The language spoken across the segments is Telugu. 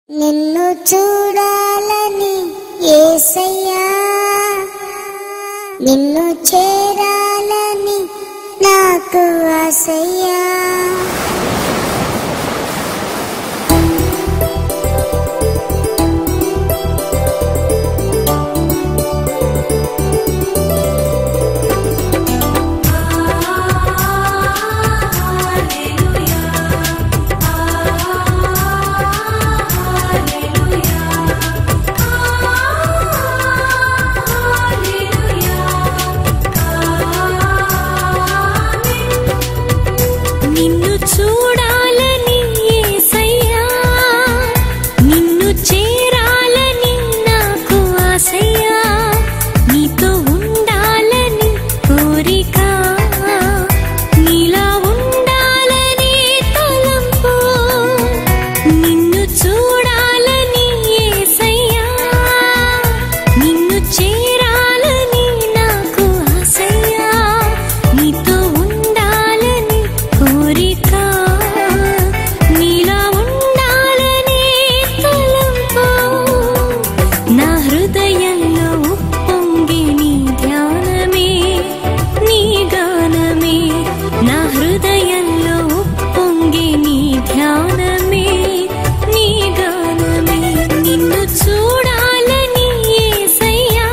నిన్ను చూడాలని ఏసయ్యా నిన్ను చేరాలని నాకు ఆశయ్యా నిన్ను చూడాలని యేసయ్యా నిన్ను చేరాలని నాకు ఆశయ్యా నీతో ఉండాలని కోరిక నీలా ఉండాలని తలంపు నిన్ను చూడాలని యేసయ్యా నిన్ను చేరాలని నాకు ఆశయ్యా నీతో ఉండాలని కోరిక నీలా ఉండాలని తలంపు నా హృదయంలో ఉప్పొంగి నీ ధ్యానమే నీ గానమే నా హృదయంలో ఉప్పొంగి నీ ధ్యానమే నీ గానమే నిన్ను చూడాలని యేసయ్యా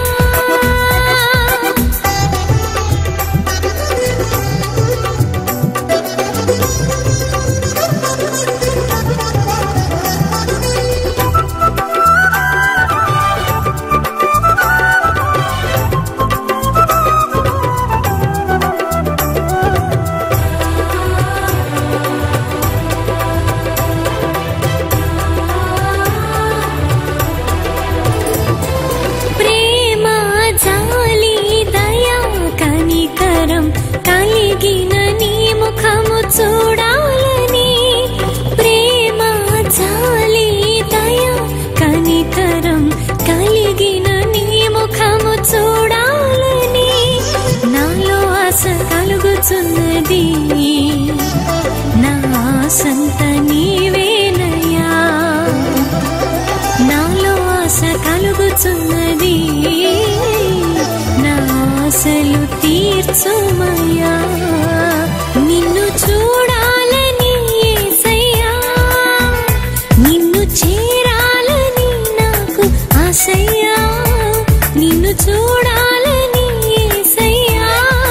ప్రేమ జాలి దయా కనికరం కలిగిన నీ ముఖము చూడాలని ప్రేమ జాలి దయా కనికరం కలిగిన నీ ముఖము చూడాలని నాలో ఆశ కలుగుతున్నది నా ఆశంత నీవేనయ్యా నాలో ఆశ కలుగుతున్నది నా ఆశలు తీర్చుమయ్యా నిన్ను చూడాలని యేసయ్యా నిన్ను చేరాలని నాకు ఆశయ్యా నిన్ను చూడాలని యేసయ్యా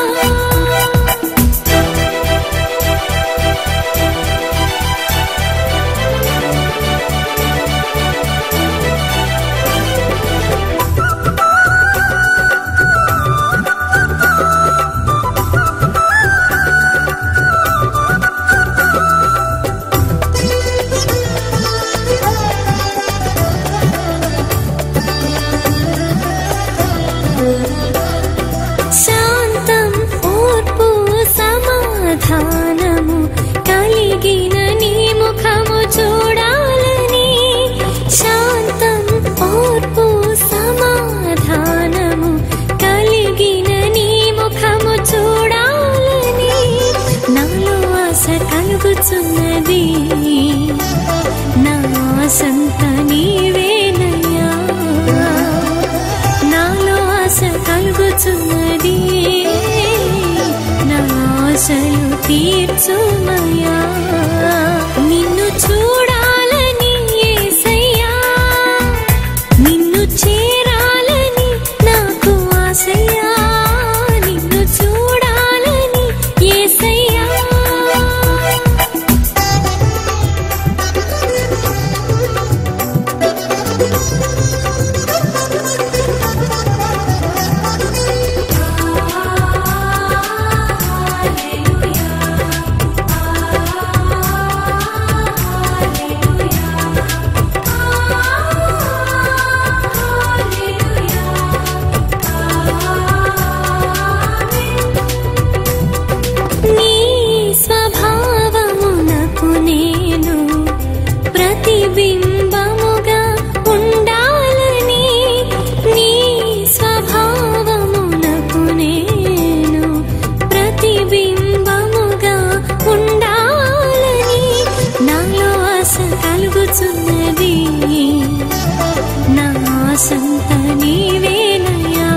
శాంతం ఓర్పు సమాధానము కలిగిన నీ ముఖము చూడాలని శాంతం ఓర్పు సమాధానము కలిగిన నీ ముఖము చూడాలని నాలో ఆశ కలుగుతున్నది నా ఆశంత నీవేనయ్యా నాలో ఆశ కలుగుతున్నది నా ఆశలు తీర్చుమయ్యా నిన్ను చూడాలని యేసయ్యా నిన్ను చేరాలని నాకు ఆశయ్యా నిన్ను చూడాలని యేసయ్యా నీ స్వభావమునకు నేను ప్రతిబింబముగా ఉండాలని నీ స్వభావమునకు నేను ప్రతిబింబముగా ఉండాలని నాలో ఆశ కలుగుతున్నది ఆసంత నీవేనయ్యా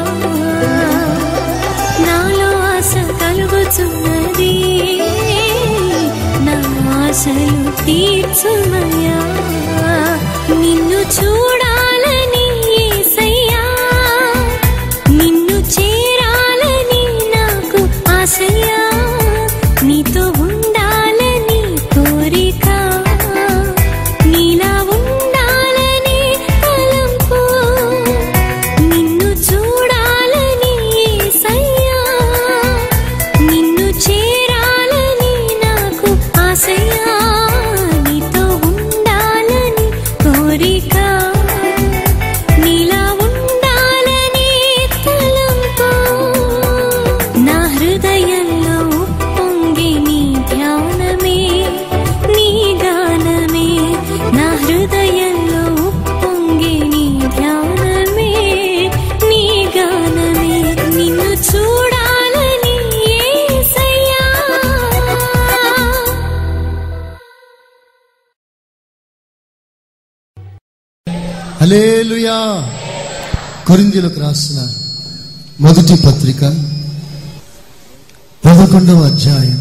నాలో ఆశ కలుగుతున్నది నా ఆశలు తీర్చుమయ్యా నిన్ను చూడాలని యేసయ్యా నిన్ను చేరాలని నాకు ఆశయ్యా నీతో ఉండాలని కోరిక నీలా ఉండాలని తలంపు నిన్ను చూడాలని యేసయ్యా నిన్ను చేరాలని నాకు ఆశయ్యా నీతో ఉండాలని కోరిక నీలా ఉండాలని తలంపు నా హృదయంలో పొంగి నీ ధ్యానమే నీ గానమే నా హృదయంలో పొంగి నీ ధ్యానమే నీ గానమే నిన్ను చూడాలని యేసయ్యా హలేలుయా కొరిందీలకు రాసిన మొదటి పత్రిక పదకొండవ అధ్యాయం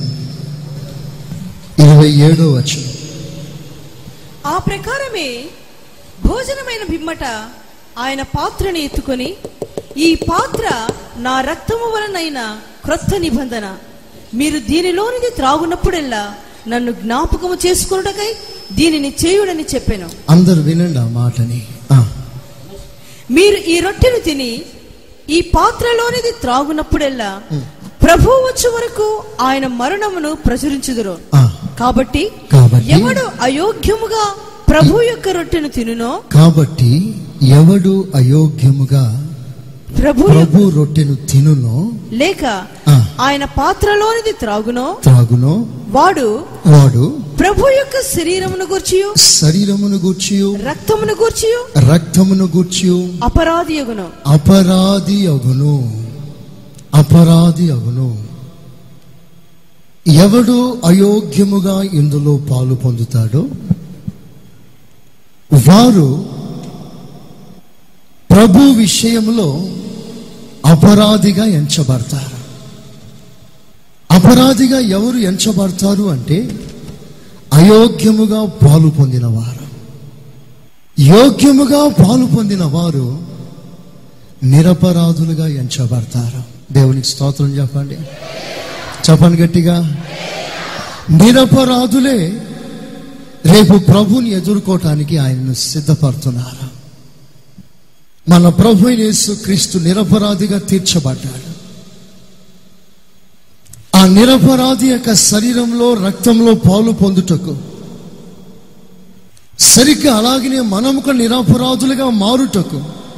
ఇరవై ఏడవ వచనం ఆ ప్రకారమే భోజనమైన బిమ్మట ఆయన పాత్రని ఎత్తుకొని ఈ పాత్ర నా రక్తము వలనైన క్రొత్త నిబంధన మీరు దీనిలోనిది త్రాగునప్పుడెల్లా నన్ను జ్ఞాపకము చేసుకున్నటకై దీనిని చేయుడని చెప్పాను అందరు వినండి ఆ మాటని ఆ, మీరు ఈ రొట్టెను తిని ఈ పాత్రలోనిది త్రాగునప్పుడెల్లా ప్రభు వచ్చే వరకు ఆయన మరణమును ప్రచురించుదురు ఆ. కాబట్టి కాబట్టి ఎవడు అయోగ్యముగా ప్రభు యొక్క రొట్టెను తినునో కాబట్టి ఎవడు అయోగ్యముగా ప్రభు ప్రభు రొట్టెను తినునో లేక ఆ. ఆయన పాత్రలోనిది త్రాగునో త్రాగునో వాడు వాడు ప్రభు యొక్క శరీరమును గూర్చియు శరీరమును గూర్చియు రక్తమును గూర్చియు రక్తమును గూర్చియు అపరాధి యగును అపరాధి అగును అపరాధి అగును ఎవడు అయోగ్యముగా ఇందులో పాలు పొందుతాడో వారు ప్రభు విషయంలో అపరాధిగా ఎంచబడతారు అపరాధిగా ఎవరు ఎంచబడతారు అంటే అయోగ్యముగా పాలు పొందినవారు యోగ్యముగా పాలు పొందిన వారు నిరపరాధులుగా ఎంచబడతారు దేవునికి స్తోత్రం చెప్పండి చెప్పండి గట్టిగా నిరపరాధులే రేపు ప్రభుని ఎదుర్కోవటానికి ఆయనను సిద్ధపడుతున్నారు మన ప్రభు అయిన యేసు క్రీస్తు నిరపరాధిగా తీర్చబడ్డాడు ఆ నిరపరాధి యొక్క శరీరంలో రక్తంలో పాలు పొందుటకు సరిగ్గా అలాగనే మనము కూడా నిరపరాధులుగా మారుటకు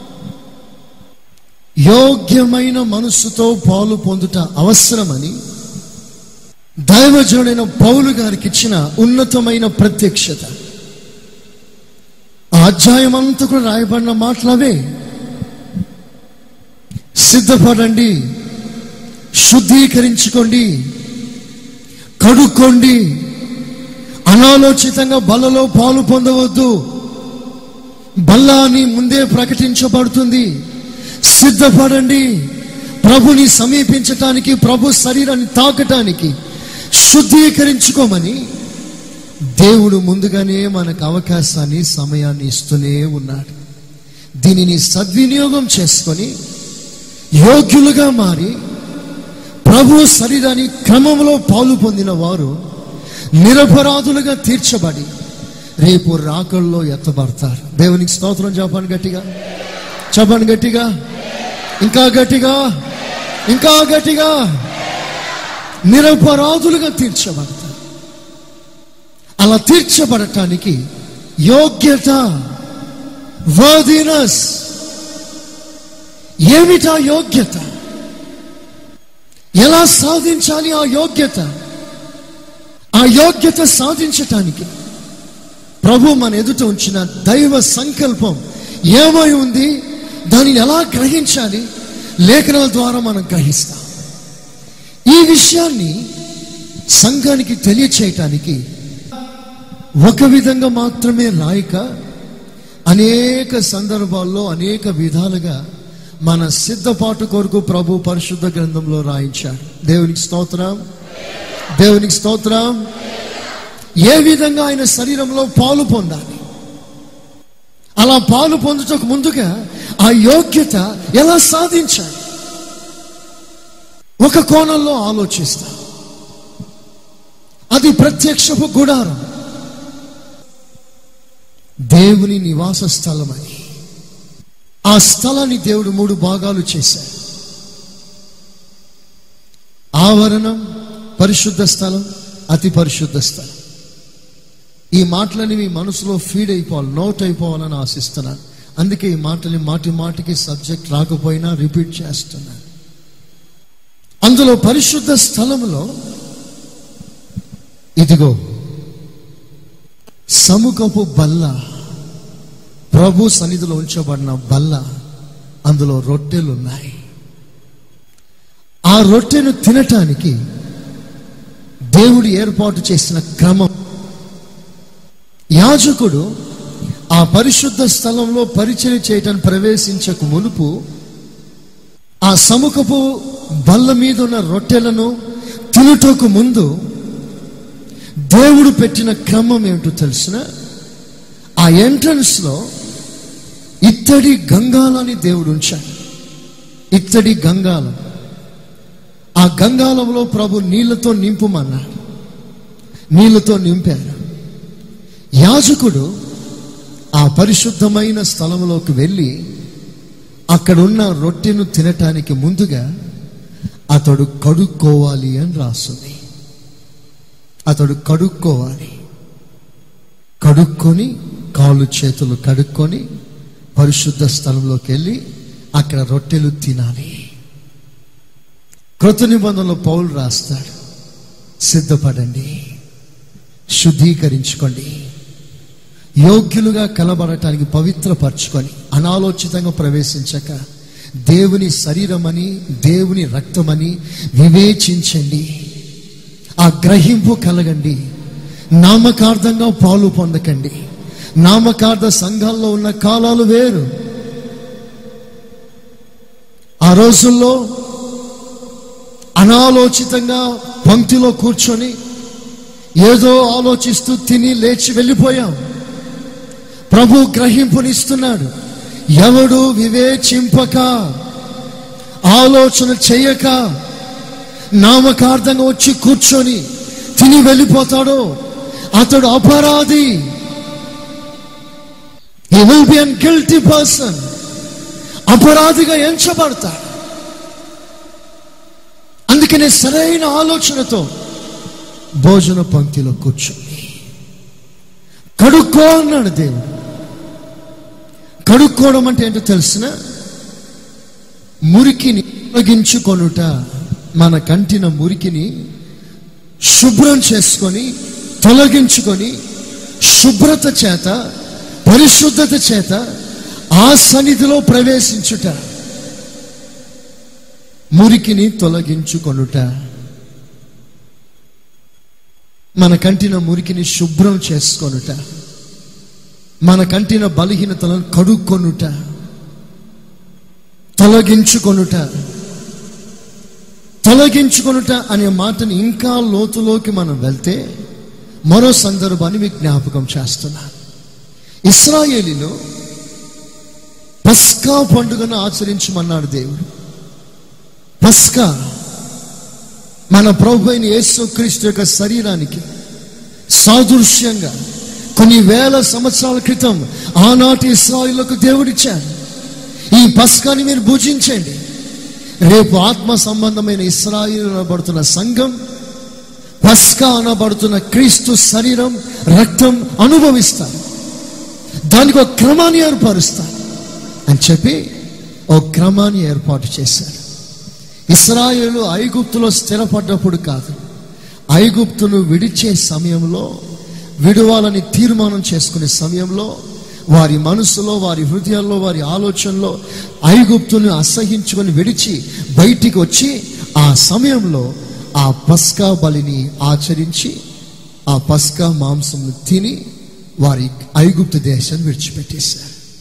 యోగ్యమైన మనస్సుతో పాలు పొందుట అవసరమని దైవజనుడైన పౌలు గారికి ఇచ్చిన ఉన్నతమైన ప్రత్యక్షత ఆ అధ్యాయం అంతా కూడా రాయబడిన మాటలవే సిద్ధపడండి శుద్ధీకరించుకోండి కడుక్కోండి అనాలోచితంగా బల్లలో పాలు పొందవద్దు బల్ల అని ముందే ప్రకటించబడుతుంది సిద్ధపడండి ప్రభుని సమీపించటానికి ప్రభు శరీరాన్ని తాకటానికి శుద్ధీకరించుకోమని దేవుడు ముందుగానే మనకు అవకాశాన్ని సమయాన్ని ఇస్తూనే ఉన్నాడు దీనిని సద్వినియోగం చేసుకొని యోగ్యులుగా మారి ప్రభు శరీరాన్ని క్రమంలో పాలు పొందిన వారు నిరపరాధులుగా తీర్చబడి రేపు రాకల్లో ఎత్తబడతారు దేవునికి స్తోత్రం చెప్పండి గట్టిగా చెప్పండి గట్టిగా ఇంకా గట్టిగా ఇంకా గట్టిగా నిరపరాధులుగా తీర్చబడతారు అలా తీర్చబడటానికి యోగ్యత వర్దినస్ ఏమిటా యోగ్యత ఎలా సాధించాలి ఆ యోగ్యత ఆ యోగ్యత సాధించటానికి ప్రభు మన ఎదుట ఉంచిన దైవ సంకల్పం ఏమై ఉంది దానిని ఎలా గ్రహించాలి లేఖనాల ద్వారా మనం గ్రహిస్తాం ఈ విషయాన్ని సంఘానికి తెలియచేయటానికి ఒక విధంగా మాత్రమే రాయక అనేక సందర్భాల్లో అనేక విధాలుగా మన సిద్ధపాటు కొరకు ప్రభు పరిశుద్ధ గ్రంథంలో రాయించాడు దేవునికి స్తోత్రం దేవునికి స్తోత్రం ఏ విధంగా ఆయన శరీరంలో పాలు పొందాలి అలా పాలు పొందుటకు ముందుగా ఆ యోగ్యత ఎలా సాధించాలి ఒక కోణంలో ఆలోచిస్తా అది ప్రత్యక్షపు గుడారం దేవుని నివాస స్థలమని ఆ స్థలాన్ని దేవుడు మూడు భాగాలు చేశాడు ఆవరణం పరిశుద్ధ స్థలం అతి పరిశుద్ధ స్థలం ఈ మాటలని మీ మనసులో ఫీడ్ అయిపోవాలి నోట్ అయిపోవాలని ఆశిస్తున్నాను అందుకే ఈ మాటని మాటి మాటికి సబ్జెక్ట్ రాకపోయినా రిపీట్ చేస్తున్నాను అందులో పరిశుద్ధ స్థలంలో ఇదిగో సముఖపు బల్ల ప్రభు సన్నిధిలో ఉంచబడిన బల్ల అందులో రొట్టెలు ఉన్నాయి ఆ రొట్టెను తినటానికి దేవుడు ఏర్పాటు చేసిన క్రమం యాజకుడు ఆ పరిశుద్ధ స్థలంలో పరిచయం చేయటానికి ప్రవేశించక మునుపు ఆ సముఖపు బల్ల మీద ఉన్న రొట్టెలను తినుటకు ముందు దేవుడు పెట్టిన క్రమం ఏమిటో తెలిసిన ఆ ఎంట్రన్స్ లో ఇత్తడి గంగాలని దేవుడు ఉంచాడు ఇత్తడి గంగాలం ఆ గంగాలంలో ప్రభు నీళ్లతో నింపుమన్నాడు నీళ్లతో నింపారు యాజకుడు ఆ పరిశుద్ధమైన స్థలంలోకి వెళ్ళి అక్కడున్న రొట్టెను తినటానికి ముందుగా అతడు కడుక్కోవాలి అని రాస్తుంది అతడు కడుక్కోవాలి కడుక్కొని కాళ్ళు చేతులు కడుక్కొని పరిశుద్ధ స్థలంలోకి వెళ్ళి అక్కడ రొట్టెలు తినాలి కృత నిబంధనలో పౌలు రాస్తాడు సిద్ధపడండి శుద్ధీకరించుకోండి యోగ్యులుగా కలబడటానికి పవిత్రపరచుకొని అనాలోచితంగా ప్రవేశించక దేవుని శరీరమని దేవుని రక్తమని వివేచించండి ఆ గ్రహింపు కలగండి నామకార్థంగా పాలు పొందకండి నామకార్థ సంఘాల్లో ఉన్న కాలాలు వేరు ఆ రోజుల్లో అనాలోచితంగా పంక్తిలో కూర్చొని ఏదో ఆలోచిస్తూ తిని లేచి వెళ్ళిపోయాం ప్రభు గ్రహింపునిస్తున్నాడు ఎవడు వివేచింపక ఆలోచన చెయ్యక నామకార్థంగా వచ్చి కూర్చొని తిని వెళ్ళిపోతాడో అతడు అపరాధి ఈ will be an guilty person అపరాధిగా ఎంచబడతాడు అందుకనే సరైన ఆలోచనతో భోజన పంక్తిలో కూర్చొని కడుక్కో అన్నాడు దేవుడు కడుక్కోవడం అంటే ఏంటో తెలిసిన మురికిని తొలగించుకొనుట మన కంటిన మురికిని శుభ్రం చేసుకొని తొలగించుకొని శుభ్రత చేత పరిశుద్ధత చేత ఆ సన్నిధిలో ప్రవేశించుట మురికిని తొలగించుకొనుట మన కంటిన మురికిని శుభ్రం చేసుకొనుట మన కంటిన బలహీనతలను కడుక్కొనుట తొలగించుకొనుట తొలగించుకొనుట అనే మాటని ఇంకా లోతులోకి మనం వెళ్తే మరో సందర్భాన్ని మీకు జ్ఞాపకం చేస్తున్నా ఇస్రాయేలీలో పస్కా పండుగను ఆచరించమన్నాడు దేవుడు పస్కా మన ప్రభు అయిన యేసుక్రీస్తు యొక్క శరీరానికి సాదృశ్యంగా కొన్ని వేల సంవత్సరాల క్రితం ఆనాటి ఇస్రాయిలకు దేవుడిచ్చాడు ఈ పస్కాని మీరు భుజించండి రేపు ఆత్మ సంబంధమైన ఇస్రాయిల్ అనబడుతున్న సంఘం పస్కా అనబడుతున్న క్రీస్తు శరీరం రక్తం అనుభవిస్తారు దానికి ఒక క్రమాన్ని ఏర్పరుస్తారు అని చెప్పి ఒక క్రమాన్ని ఏర్పాటు చేశారు ఇస్రాయేలు ఐగుప్తులో స్థిరపడ్డప్పుడు కాదు ఐగుప్తును విడిచే సమయంలో విడవాలని తీర్మానం చేసుకునే సమయంలో వారి మనసులో వారి హృదయాల్లో వారి ఆలోచనలో ఐగుప్తును అసహించుకొని విడిచి బయటికి వచ్చి ఆ సమయంలో ఆ పస్కా బలిని ఆచరించి ఆ పస్కా మాంసం తిని వారి ఐగుప్తు దేశాన్ని విడిచిపెట్టేశారు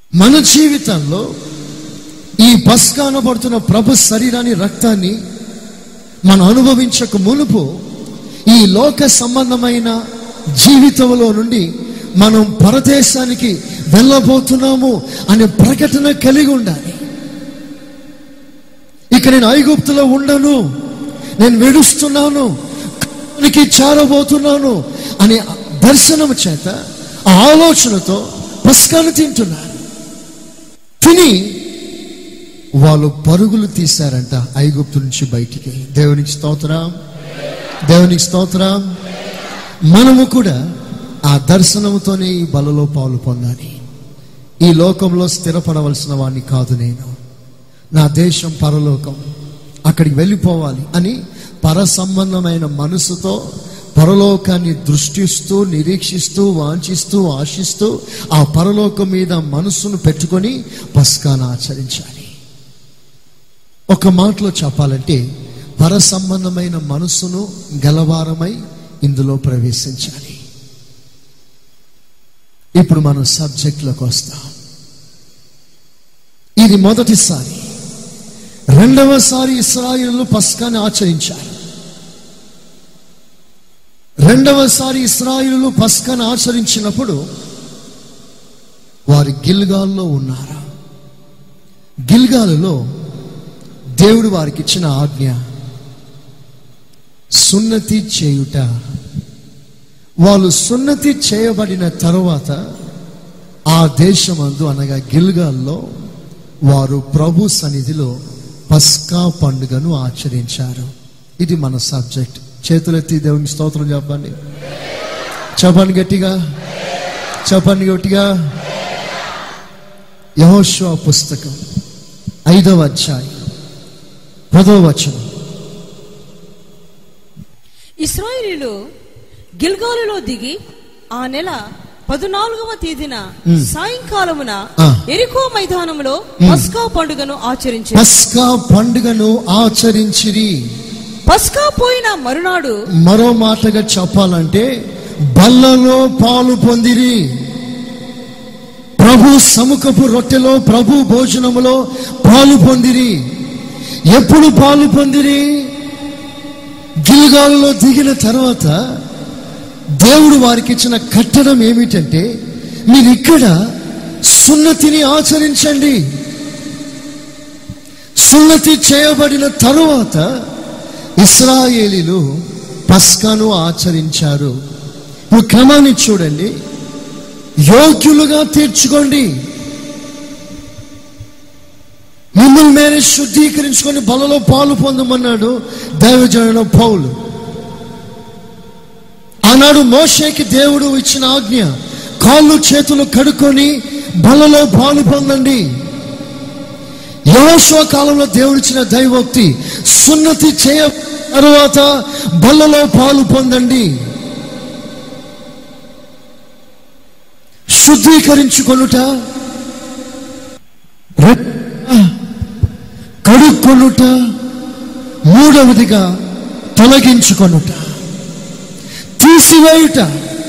మన జీవితంలో ఈ పస్కా అనబడుతున్న ప్రభు శరీరాన్ని రక్తాన్ని మనం అనుభవించక మునుపు ఈ లోక సంబంధమైన జీవితంలో నుండి మనం పరదేశానికి వెళ్ళబోతున్నాము అనే ప్రకటన కలిగి ఉండాలి ఇక నేను ఐగుప్తులో ఉండను నేను విడుస్తున్నాను కాలానికి చేరబోతున్నాను అనే దర్శనం చేత ఆ ఆలోచనతో పస్కాను తింటున్నారు తిని వాళ్ళు పరుగులు తీశారంట ఐగుప్తు నుంచి బయటికి దేవునికి స్తోత్రం దేవునికి స్తోత్రం మనము కూడా ఆ దర్శనంతోనే ఈ బలలో పాలు పొందాలి ఈ లోకంలో స్థిరపడవలసిన వాడిని కాదు నేను నా దేశం పరలోకం అక్కడికి వెళ్ళిపోవాలి అని పర సంబంధమైన మనసుతో పరలోకాన్ని దృష్టిస్తూ నిరీక్షిస్తూ వాంఛిస్తూ ఆశిస్తూ ఆ పరలోకం మీద మనసును పెట్టుకొని పస్కాను ఆచరించాలి ఒక మాటలో చెప్పాలంటే పర సంబంధమైన మనసును గలవారమై ఇందులో ప్రవేశించాలి ఇప్పుడు మనం సబ్జెక్టులోకి వస్తాం ఇది మొదటిసారి రెండవసారి ఇస్రాయిలు పస్కాన్ని ఆచరించారు రెండవసారి ఇస్రాయిలు పస్కాన్ని ఆచరించినప్పుడు వారి గిల్గాల్లో ఉన్నారు గిల్గాలులో దేవుడు వారికి ఇచ్చిన ఆజ్ఞ సున్నతి చేయుట వాళ్ళు సున్నతి చేయబడిన తరువాత ఆ దేశమందు అనగా గిల్గాల్లో వారు ప్రభు సన్నిధిలో పస్కా పండుగను ఆచరించారు ఇది మన సబ్జెక్ట్ చేతులెత్తి దేవునికి స్తోత్రం చెప్పండి చెప్పండి గట్టిగా చెప్పండి గట్టిగా యహోశివ పుస్తకం ఐదవ అధ్యాయం పదవ వచనం ఇస్రాయేలీలు గిల్గాలులో దిగి ఆ నెల పద్నాలుగవ తేదీన సాయంకాలమున ఆ. ఎరికో మైదానంలో పస్కా పండుగను ఆచరించారు పస్కా పండుగను ఆచరించిరి పస్కా పోయిన మరునాడు మరో మాటగా చెప్పాలంటే బల్లలో పాలు పొందిరి ప్రభు సముఖపు రొట్టెలో ప్రభు భోజనములో పాలు పొందిరి ఎప్పుడు పాలు పొందిరి గిల్గాలలో దిగిన తర్వాత దేవుడు వారికి ఇచ్చిన కట్టడం ఏమిటంటే మీరు ఇక్కడ సున్నతిని ఆచరించండి సున్నతి చేయబడిన తరువాత ఇస్రాయేలీలు పస్కాను ఆచరించారు ఇప్పుడు క్రమాన్ని చూడండి యోగ్యులుగా తీర్చుకోండి మిమ్మల్ని మీరే శుద్ధీకరించుకొని బలలో పాలు పొందమన్నాడు దైవజనుడు పౌలు ఆనాడు మోషేకి దేవుడు ఇచ్చిన ఆజ్ఞ కాళ్ళు చేతులు కడుక్కొని బలలో పాలు పొందండి యహోశివ కాలంలో దేవుడిచ్చిన దైవోక్తి సున్నతి చేయ తరువాత బల్లలో పాలు పొందండి శుద్ధీకరించుకొనుట రె- కడుక్కొనుట మూడవదిగా తొలగించుకొనుట తీసివేయుట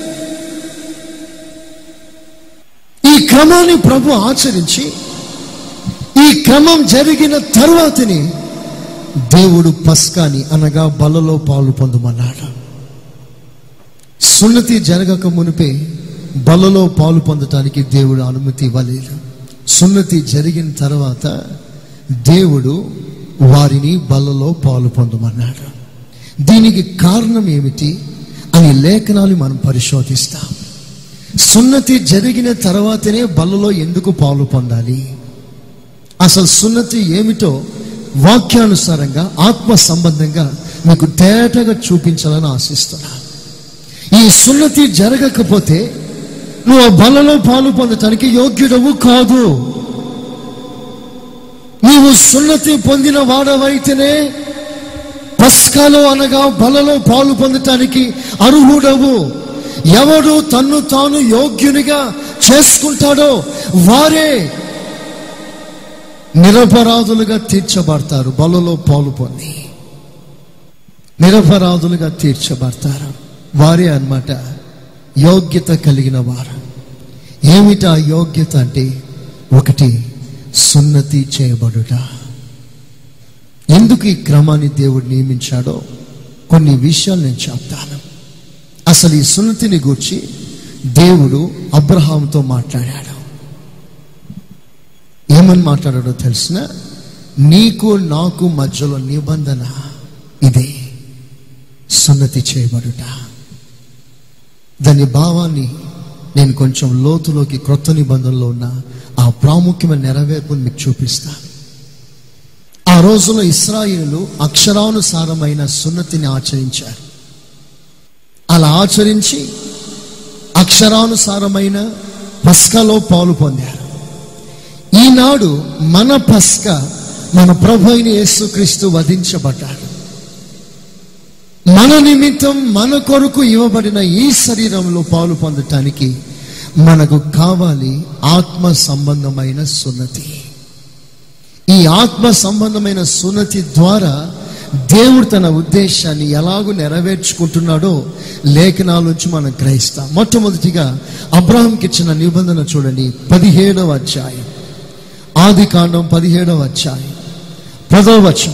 ఈ క్రమాన్ని ప్రభు ఆచరించి ఈ క్రమం జరిగిన తరువాతని దేవుడు పస్కాని అనగా బలలో పాలు పొందమన్నాడు సున్నతి జరగక మునిపే బలలో పాలు పొందటానికి దేవుడు అనుమతి ఇవ్వలేదు సున్నతి జరిగిన తర్వాత దేవుడు వారిని బలలో పాలు పొందమన్నాడు దీనికి కారణం ఏమిటి అని లేఖనాలు మనం పరిశోధిస్తాం సున్నతి జరిగిన తర్వాతనే బలలో ఎందుకు పాలు పొందాలి అసలు సున్నతి ఏమిటో వాక్యానుసారంగా ఆత్మ సంబంధంగా మీకు తేటగా చూపించాలని ఆశిస్తున్నా ఈ సున్నతి జరగకపోతే నువ్వు ఆ బలలో పాలు పొందటానికి యోగ్యుడవు కాదు నీవు సున్నతి పొందిన వాడవైతేనే పస్కాలో అనగా బలలో పాలు పొందటానికి అర్హుడవు ఎవడు తన్ను తాను యోగ్యునిగా చేసుకుంటాడో వారే నిరపరాధులుగా తీర్చబడతారు బలలో పాలు పొంది నిరపరాధులుగా తీర్చబడతారు వారే అన్నమాట యోగ్యత కలిగిన వారు ఏమిటి ఆ యోగ్యత అంటే ఒకటి సున్నతి చేయబడుట ఎందుకు ఈ క్రమాన్ని దేవుడు నియమించాడో కొన్ని విషయాలు నేను చెప్తాను అసలు ఈ సున్నతిని గూర్చి దేవుడు అబ్రహాంతో మాట్లాడాడు ఏమని మాట్లాడాడో తెలిసిన నీకు నాకు మధ్యలో నిబంధన ఇదే సున్నతి చేయబడుట దాని భావాన్ని నేను కొంచెం లోతులోకి క్రొత్త నిబంధనలో ఉన్న ఆ ప్రాముఖ్యమైన నెరవేర్పుని మీకు చూపిస్తాను ఆ రోజుల్లో ఇస్రాయేలు అక్షరానుసారమైన సున్నతిని ఆచరించారు అలా ఆచరించి అక్షరానుసారమైన పస్కలో పాలు పొందారు ఈనాడు మన పస్క మన ప్రభు అయిన యేసుక్రీస్తు వధించబడ్డాడు మన నిమిత్తం మన కొరకు ఇవ్వబడిన ఈ శరీరంలో పాలు పొందటానికి మనకు కావాలి ఆత్మ సంబంధమైన సున్నతి ఈ ఆత్మ సంబంధమైన సున్నతి ద్వారా దేవుడు తన ఉద్దేశాన్ని ఎలాగూ నెరవేర్చుకుంటున్నాడో లేఖనాల నుంచి మనం గ్రహిస్తాం మొట్టమొదటిగా అబ్రహాంకి ఇచ్చిన నిబంధన చూడండి పదిహేడవ అధ్యాయం ఆది కాండం పదిహేడవ అధ్యాయం పదవ వచనం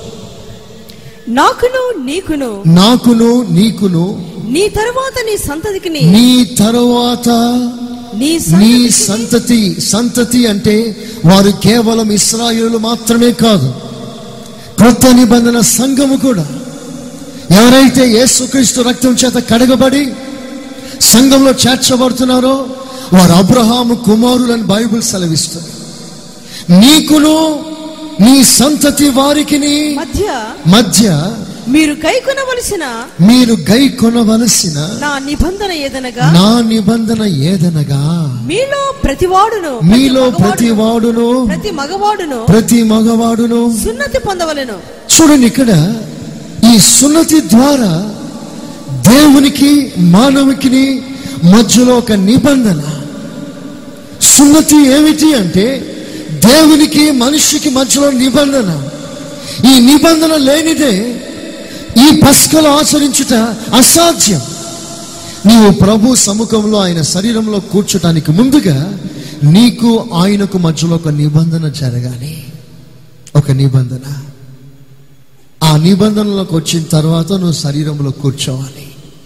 నాకును నీకును నాకును నీకును నీ తరువాత నీ సంతతికి నీ తరువాత నీ నీ సంతతికి సంతతి సంతతి అంటే వారు కేవలం ఇస్రాయేలు మాత్రమే కాదు క్రొత్త నిబంధన సంఘము కూడా ఎవరైతే యేసుక్రీస్తు రక్తం చేత కడగబడి సంఘంలో చేర్చబడుతున్నారో వారు అబ్రహాము కుమారులని బైబిల్ సెలవిస్తుంది నీకును నీ సంతతి వారికి మధ్య మధ్య మీరు కైకొనవలసిన మీరు గై కొనవలసిన నా నిబంధన ఏదనగా నా నిబంధన ఏదనగా మీలో ప్రతివాడును మీలో ప్రతి ప్రతి మగవాడును, వాడును ప్రతి మగవాడును ప్రతి మగవాడును సున్నతి పొందవలెను చూడండి ఇక్కడ ఈ సున్నతి ద్వారా దేవునికి మానవునికి మధ్యలో ఒక నిబంధన సున్నతి ఏమిటి అంటే దేవునికి మనిషికి మధ్యలో నిబంధన ఈ నిబంధన లేనిదే ఈ పస్కలు ఆచరించుట అసాధ్యం నీవు ప్రభు సముఖంలో ఆయన శరీరంలో కూర్చోటానికి ముందుగా నీకు ఆయనకు మధ్యలో ఒక నిబంధన జరగాలి ఒక నిబంధన ఆ నిబంధనలోకి వచ్చిన తర్వాత నువ్వు శరీరంలో కూర్చోవాలి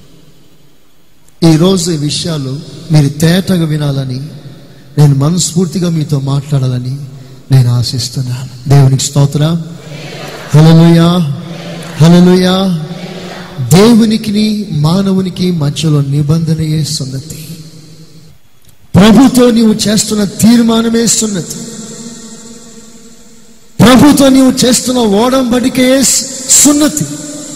ఈరోజు ఈ విషయాలు మీరు తేటగా వినాలని నేను మనస్ఫూర్తిగా మీతో మాట్లాడాలని నేను ఆశిస్తున్నాను దేవునికి స్తోత్రం హలలుయా హలలుయా దేవునికి మానవునికి మధ్యలో నిబంధనయే సున్నతి ప్రభుతో నీవు చేస్తున్న తీర్మానమే సున్నతి ప్రభుతో నీవు చేస్తున్న ఓడంబడికే సున్నతి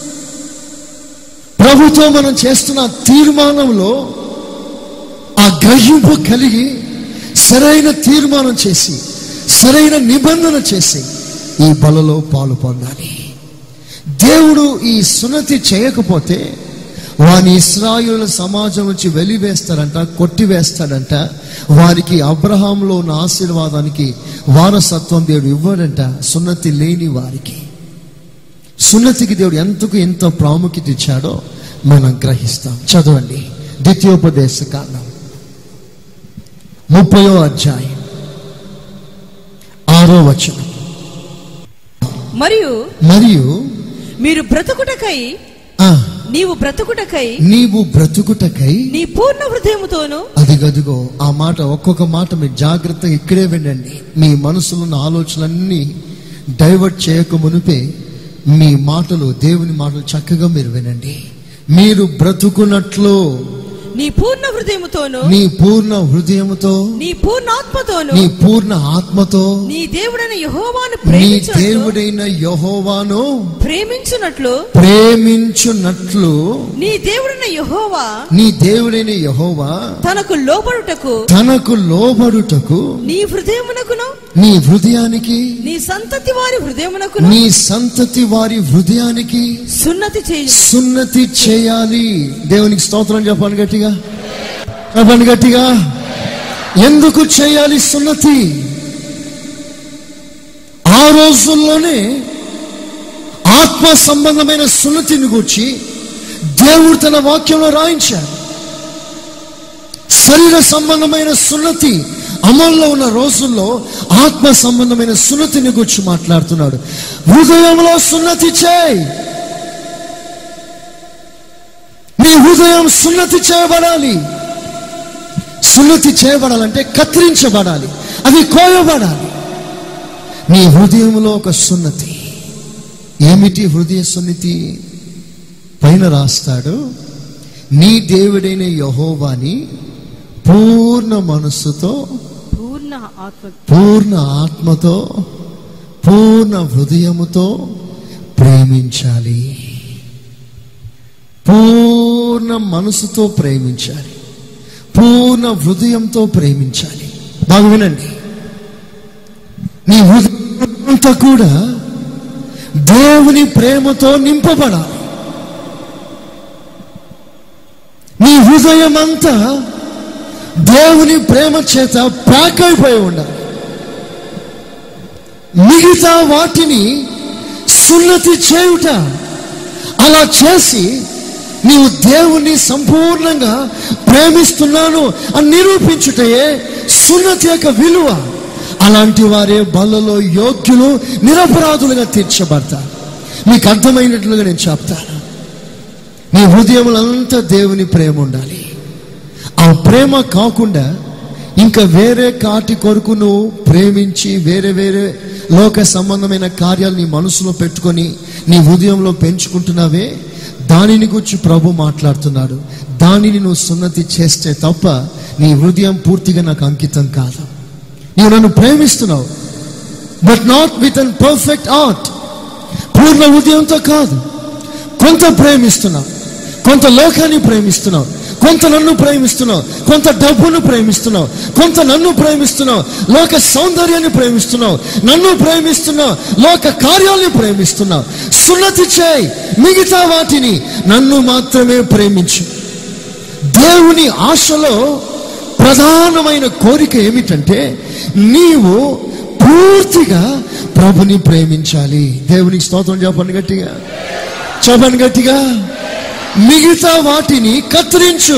ప్రభుతో మనం చేస్తున్న తీర్మానంలో ఆ గ్రహింపు కలిగి సరైన తీర్మానం చేసి సరైన నిబంధన చేసి ఈ బలలో పాలు పొందాలి దేవుడు ఈ సున్నతి చేయకపోతే వాని ఇస్రాయుల సమాజం నుంచి వెలివేస్తాడంట కొట్టివేస్తాడంట వారికి అబ్రహాంలో ఉన్న ఆశీర్వాదానికి వారసత్వం దేవుడు ఇవ్వడంట సున్నతి లేని వారికి సున్నతికి దేవుడు ఎంతకు ఎంత ప్రాముఖ్యత ఇచ్చాడో మనం గ్రహిస్తాం చదవండి ద్వితీయోపదేశ కాలం ముప్పయో అధ్యాయం ఆరో వచనం మరియు మరియు మీరు బ్రతుకుటకై ఆ, నీవు బ్రతుకుటకై నీవు బ్రతుకుటకై నీ పూర్ణ హృదయముతోను అదిగదిగో ఆ మాట ఒక్కొక్క మాట మీరు జాగ్రత్తగా ఇక్కడే వినండి మీ మనసులో ఉన్న ఆలోచనలన్నీ డైవర్ట్ చేయక మునిపే మీ మాటలు దేవుని మాటలు చక్కగా మీరు వినండి మీరు బ్రతుకున్నట్లు నీ పూర్ణ హృదయముతోను నీ పూర్ణ హృదయముతో నీ పూర్ణాత్మతోను నీ పూర్ణ ఆత్మతో నీ దేవుడైన యహోవాను నీ ప్రేమించునట్లు దేవుడైన యహోవాను ప్రేమించునట్లు ప్రేమించున్నట్లు నీ దేవుడైన యహోవా నీ దేవుడైన యహోవా తనకు లోబడుటకు తనకు లోబడుటకు నీ హృదయమునకును నీ హృదయానికి నీ సంతతి వారి హృదయమునకును నీ సంతతి వారి హృదయానికి సున్నతి చేయి సున్నతి చేయాలి దేవునికి స్తోత్రం చెప్పండి గట్టిగా చెప్పండి గట్టిగా ఎందుకు చేయాలి సున్నతి ఆ రోజుల్లోనే ఆత్మ సంబంధమైన సున్నతిని గూర్చి దేవుడు తన వాక్యంలో రాయించాడు శరీర సంబంధమైన సున్నతి అమల్లో ఉన్న రోజుల్లో ఆత్మ సంబంధమైన సున్నతిని గురించి మాట్లాడుతున్నాడు హృదయంలో సున్నతి చేయి నీ హృదయం సున్నతి చేయబడాలి సున్నతి చేయబడాలంటే కత్తిరించబడాలి అది కోయబడాలి నీ హృదయంలో ఒక సున్నతి ఏమిటి హృదయ సున్నతి పైన రాస్తాడు నీ దేవుడైన యహోవాని పూర్ణ మనస్సుతో పూర్ణ ఆత్మ పూర్ణ ఆత్మతో పూర్ణ హృదయముతో ప్రేమించాలి పూర్ణ మనసుతో ప్రేమించాలి పూర్ణ హృదయంతో ప్రేమించాలి బాగా వినండి నీ హృదయం అంతా కూడా దేవుని ప్రేమతో నింపబడాలి నీ హృదయం అంతా దేవుని ప్రేమ చేత ప్యాక్ అయిపోయి ఉండాలి మిగతా వాటిని సున్నతి చేయుట అలా చేసి నీవు దేవుని సంపూర్ణంగా ప్రేమిస్తున్నాను అని నిరూపించుటయే సున్నతి యొక్క విలువ అలాంటి వారే బలలో యోగ్యులు నిరపరాధులుగా తీర్చబడతారు మీకు అర్థమైనట్లుగా నేను చెప్తాను నీ హృదయములంతా దేవుని ప్రేమ ఉండాలి ఆ ప్రేమ కాకుండా ఇంకా వేరే కాటి కొరకు నువ్వు ప్రేమించి వేరే వేరే లోక సంబంధమైన కార్యాలు నీ మనసులో పెట్టుకొని నీ హృదయంలో పెంచుకుంటున్నావే దానిని గురించి ప్రభు మాట్లాడుతున్నాడు దానిని నువ్వు సున్నతి చేస్తే తప్ప నీ హృదయం పూర్తిగా నాకు అంకితం కాదు నీవు నన్ను ప్రేమిస్తున్నావు but not with an perfect heart పూర్ణ హృదయంతో కాదు కొంత ప్రేమిస్తున్నావు కొంత లోకాన్ని ప్రేమిస్తున్నావు కొంత నన్ను ప్రేమిస్తున్నావు కొంత డబ్బును ప్రేమిస్తున్నావు కొంత నన్ను ప్రేమిస్తున్నావు లోక సౌందర్యాన్ని ప్రేమిస్తున్నావు నన్ను ప్రేమిస్తున్నావు లోక కార్యాలను ప్రేమిస్తున్నావు సున్నతి చేయి మిగతా వాటిని నన్ను మాత్రమే ప్రేమించు దేవుని ఆశలో ప్రధానమైన కోరిక ఏమిటంటే నీవు పూర్తిగా ప్రభుని ప్రేమించాలి దేవునికి స్తోత్రం చెప్పండి గట్టిగా చెప్పండి గట్టిగా మిగతా వాటిని కత్తిరించు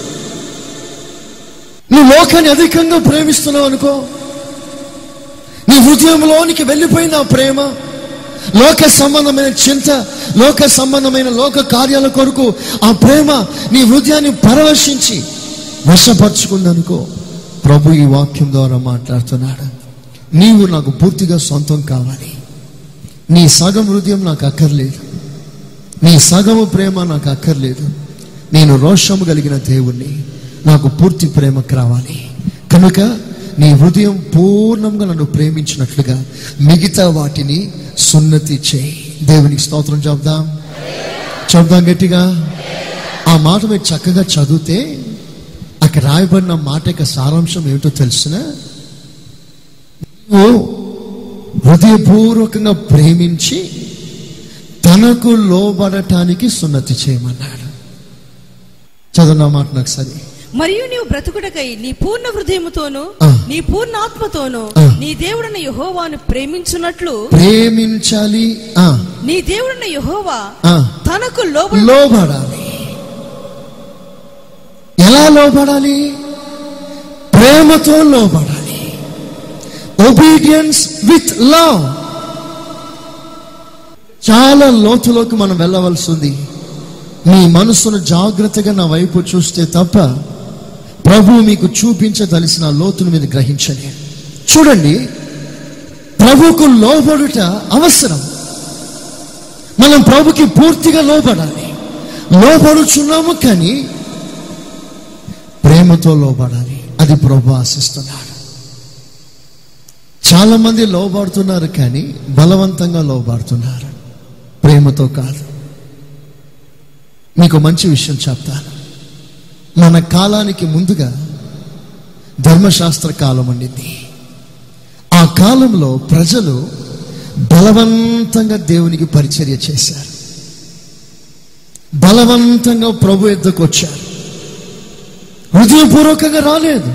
నువ్వు లోకాన్ని అధికంగా ప్రేమిస్తున్నావు అనుకో నీ హృదయంలోనికి వెళ్ళిపోయింది ఆ ప్రేమ లోక సంబంధమైన చింత లోక సంబంధమైన లోక కార్యాల కొరకు ఆ ప్రేమ నీ హృదయాన్ని పరవశించి వశపరుచుకుందనుకో ప్రభు ఈ వాక్యం ద్వారా మాట్లాడుతున్నాడు నీవు నాకు పూర్తిగా సొంతం కావాలి నీ సగం హృదయం నాకు అక్కర్లేదు నీ సగము ప్రేమ నాకు అక్కర్లేదు నేను రోషము కలిగిన దేవుణ్ణి నాకు పూర్తి ప్రేమ కావాలి కనుక నీ హృదయం పూర్ణంగా నన్ను ప్రేమించినట్లుగా మిగతా వాటిని సున్నతి చేయి దేవునికి స్తోత్రం చెప్దాం చెప్దాం గట్టిగా ఆ మాట మీరు చక్కగా చదివితే అక్కడ రాయబడిన మాట యొక్క సారాంశం ఏమిటో తెలుసిన నువ్వు హృదయపూర్వకంగా ప్రేమించి తనకు లోబడటానికి సున్నతి చేయమన్నాడు చదువున్న మాట నాకు సరి మరియు నీవు బ్రతుకుటకై నీ పూర్ణ హృదయముతోను ఆ. నీ పూర్ణ ఆత్మతోను ఆ. నీ దేవుడైన యహోవాను ప్రేమించున్నట్లు ప్రేమించాలి ఆ, నీ దేవుడైన యహోవా ఆ, తనకు లోబడి లోబడాలి ఎలా లోబడాలి ప్రేమతో లోబడాలి ఒబీడియన్స్ విత్ లవ్ చాలా లోతులోకి మనం వెళ్ళవలసి ఉంది మీ మనసును జాగ్రత్తగా నా వైపు చూస్తే తప్ప ప్రభు మీకు చూపించదలిసిన లోతును మీరు గ్రహించలే చూడండి ప్రభుకు లోబడుట అవసరం మనం ప్రభుకి పూర్తిగా లోబడాలి లోబడుచున్నాము కానీ ప్రేమతో లోబడాలి అది ప్రభు ఆశిస్తున్నాడు చాలా మంది లోబడుతున్నారు కానీ బలవంతంగా లోబడుతున్నారు ప్రేమతో కాదు మీకు మంచి విషయం చెప్తాను మన కాలానికి ముందుగా ధర్మశాస్త్ర కాలం ఉండింది ఆ కాలంలో ప్రజలు బలవంతంగా దేవునికి పరిచర్య చేశారు బలవంతంగా ప్రభు ఎద్దకు వచ్చారు హృదయపూర్వకంగా రాలేదు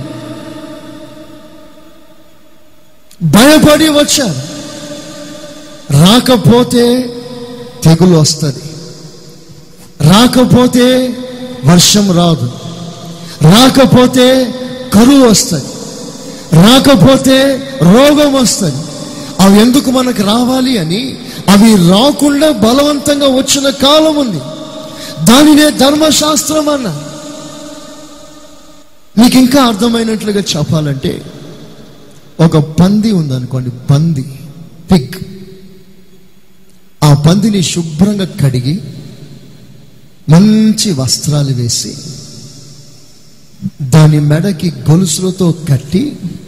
భయపడి వచ్చారు రాకపోతే తెగులు వస్తుంది రాకపోతే వర్షం రాదు రాకపోతే కరువు వస్తుంది రాకపోతే రోగం వస్తుంది అవి ఎందుకు మనకు రావాలి అని అవి రాకుండా బలవంతంగా వచ్చిన కాలం ఉంది దానినే ధర్మశాస్త్రం అన్న మీకు ఇంకా అర్థమైనట్లుగా చెప్పాలంటే ఒక పంది ఉందనుకోండి పంది పిగ్ ఆ పందిని శుభ్రంగా కడిగి మంచి వస్త్రాలు వేసి దాని మెడకి గొలుసులతో కట్టి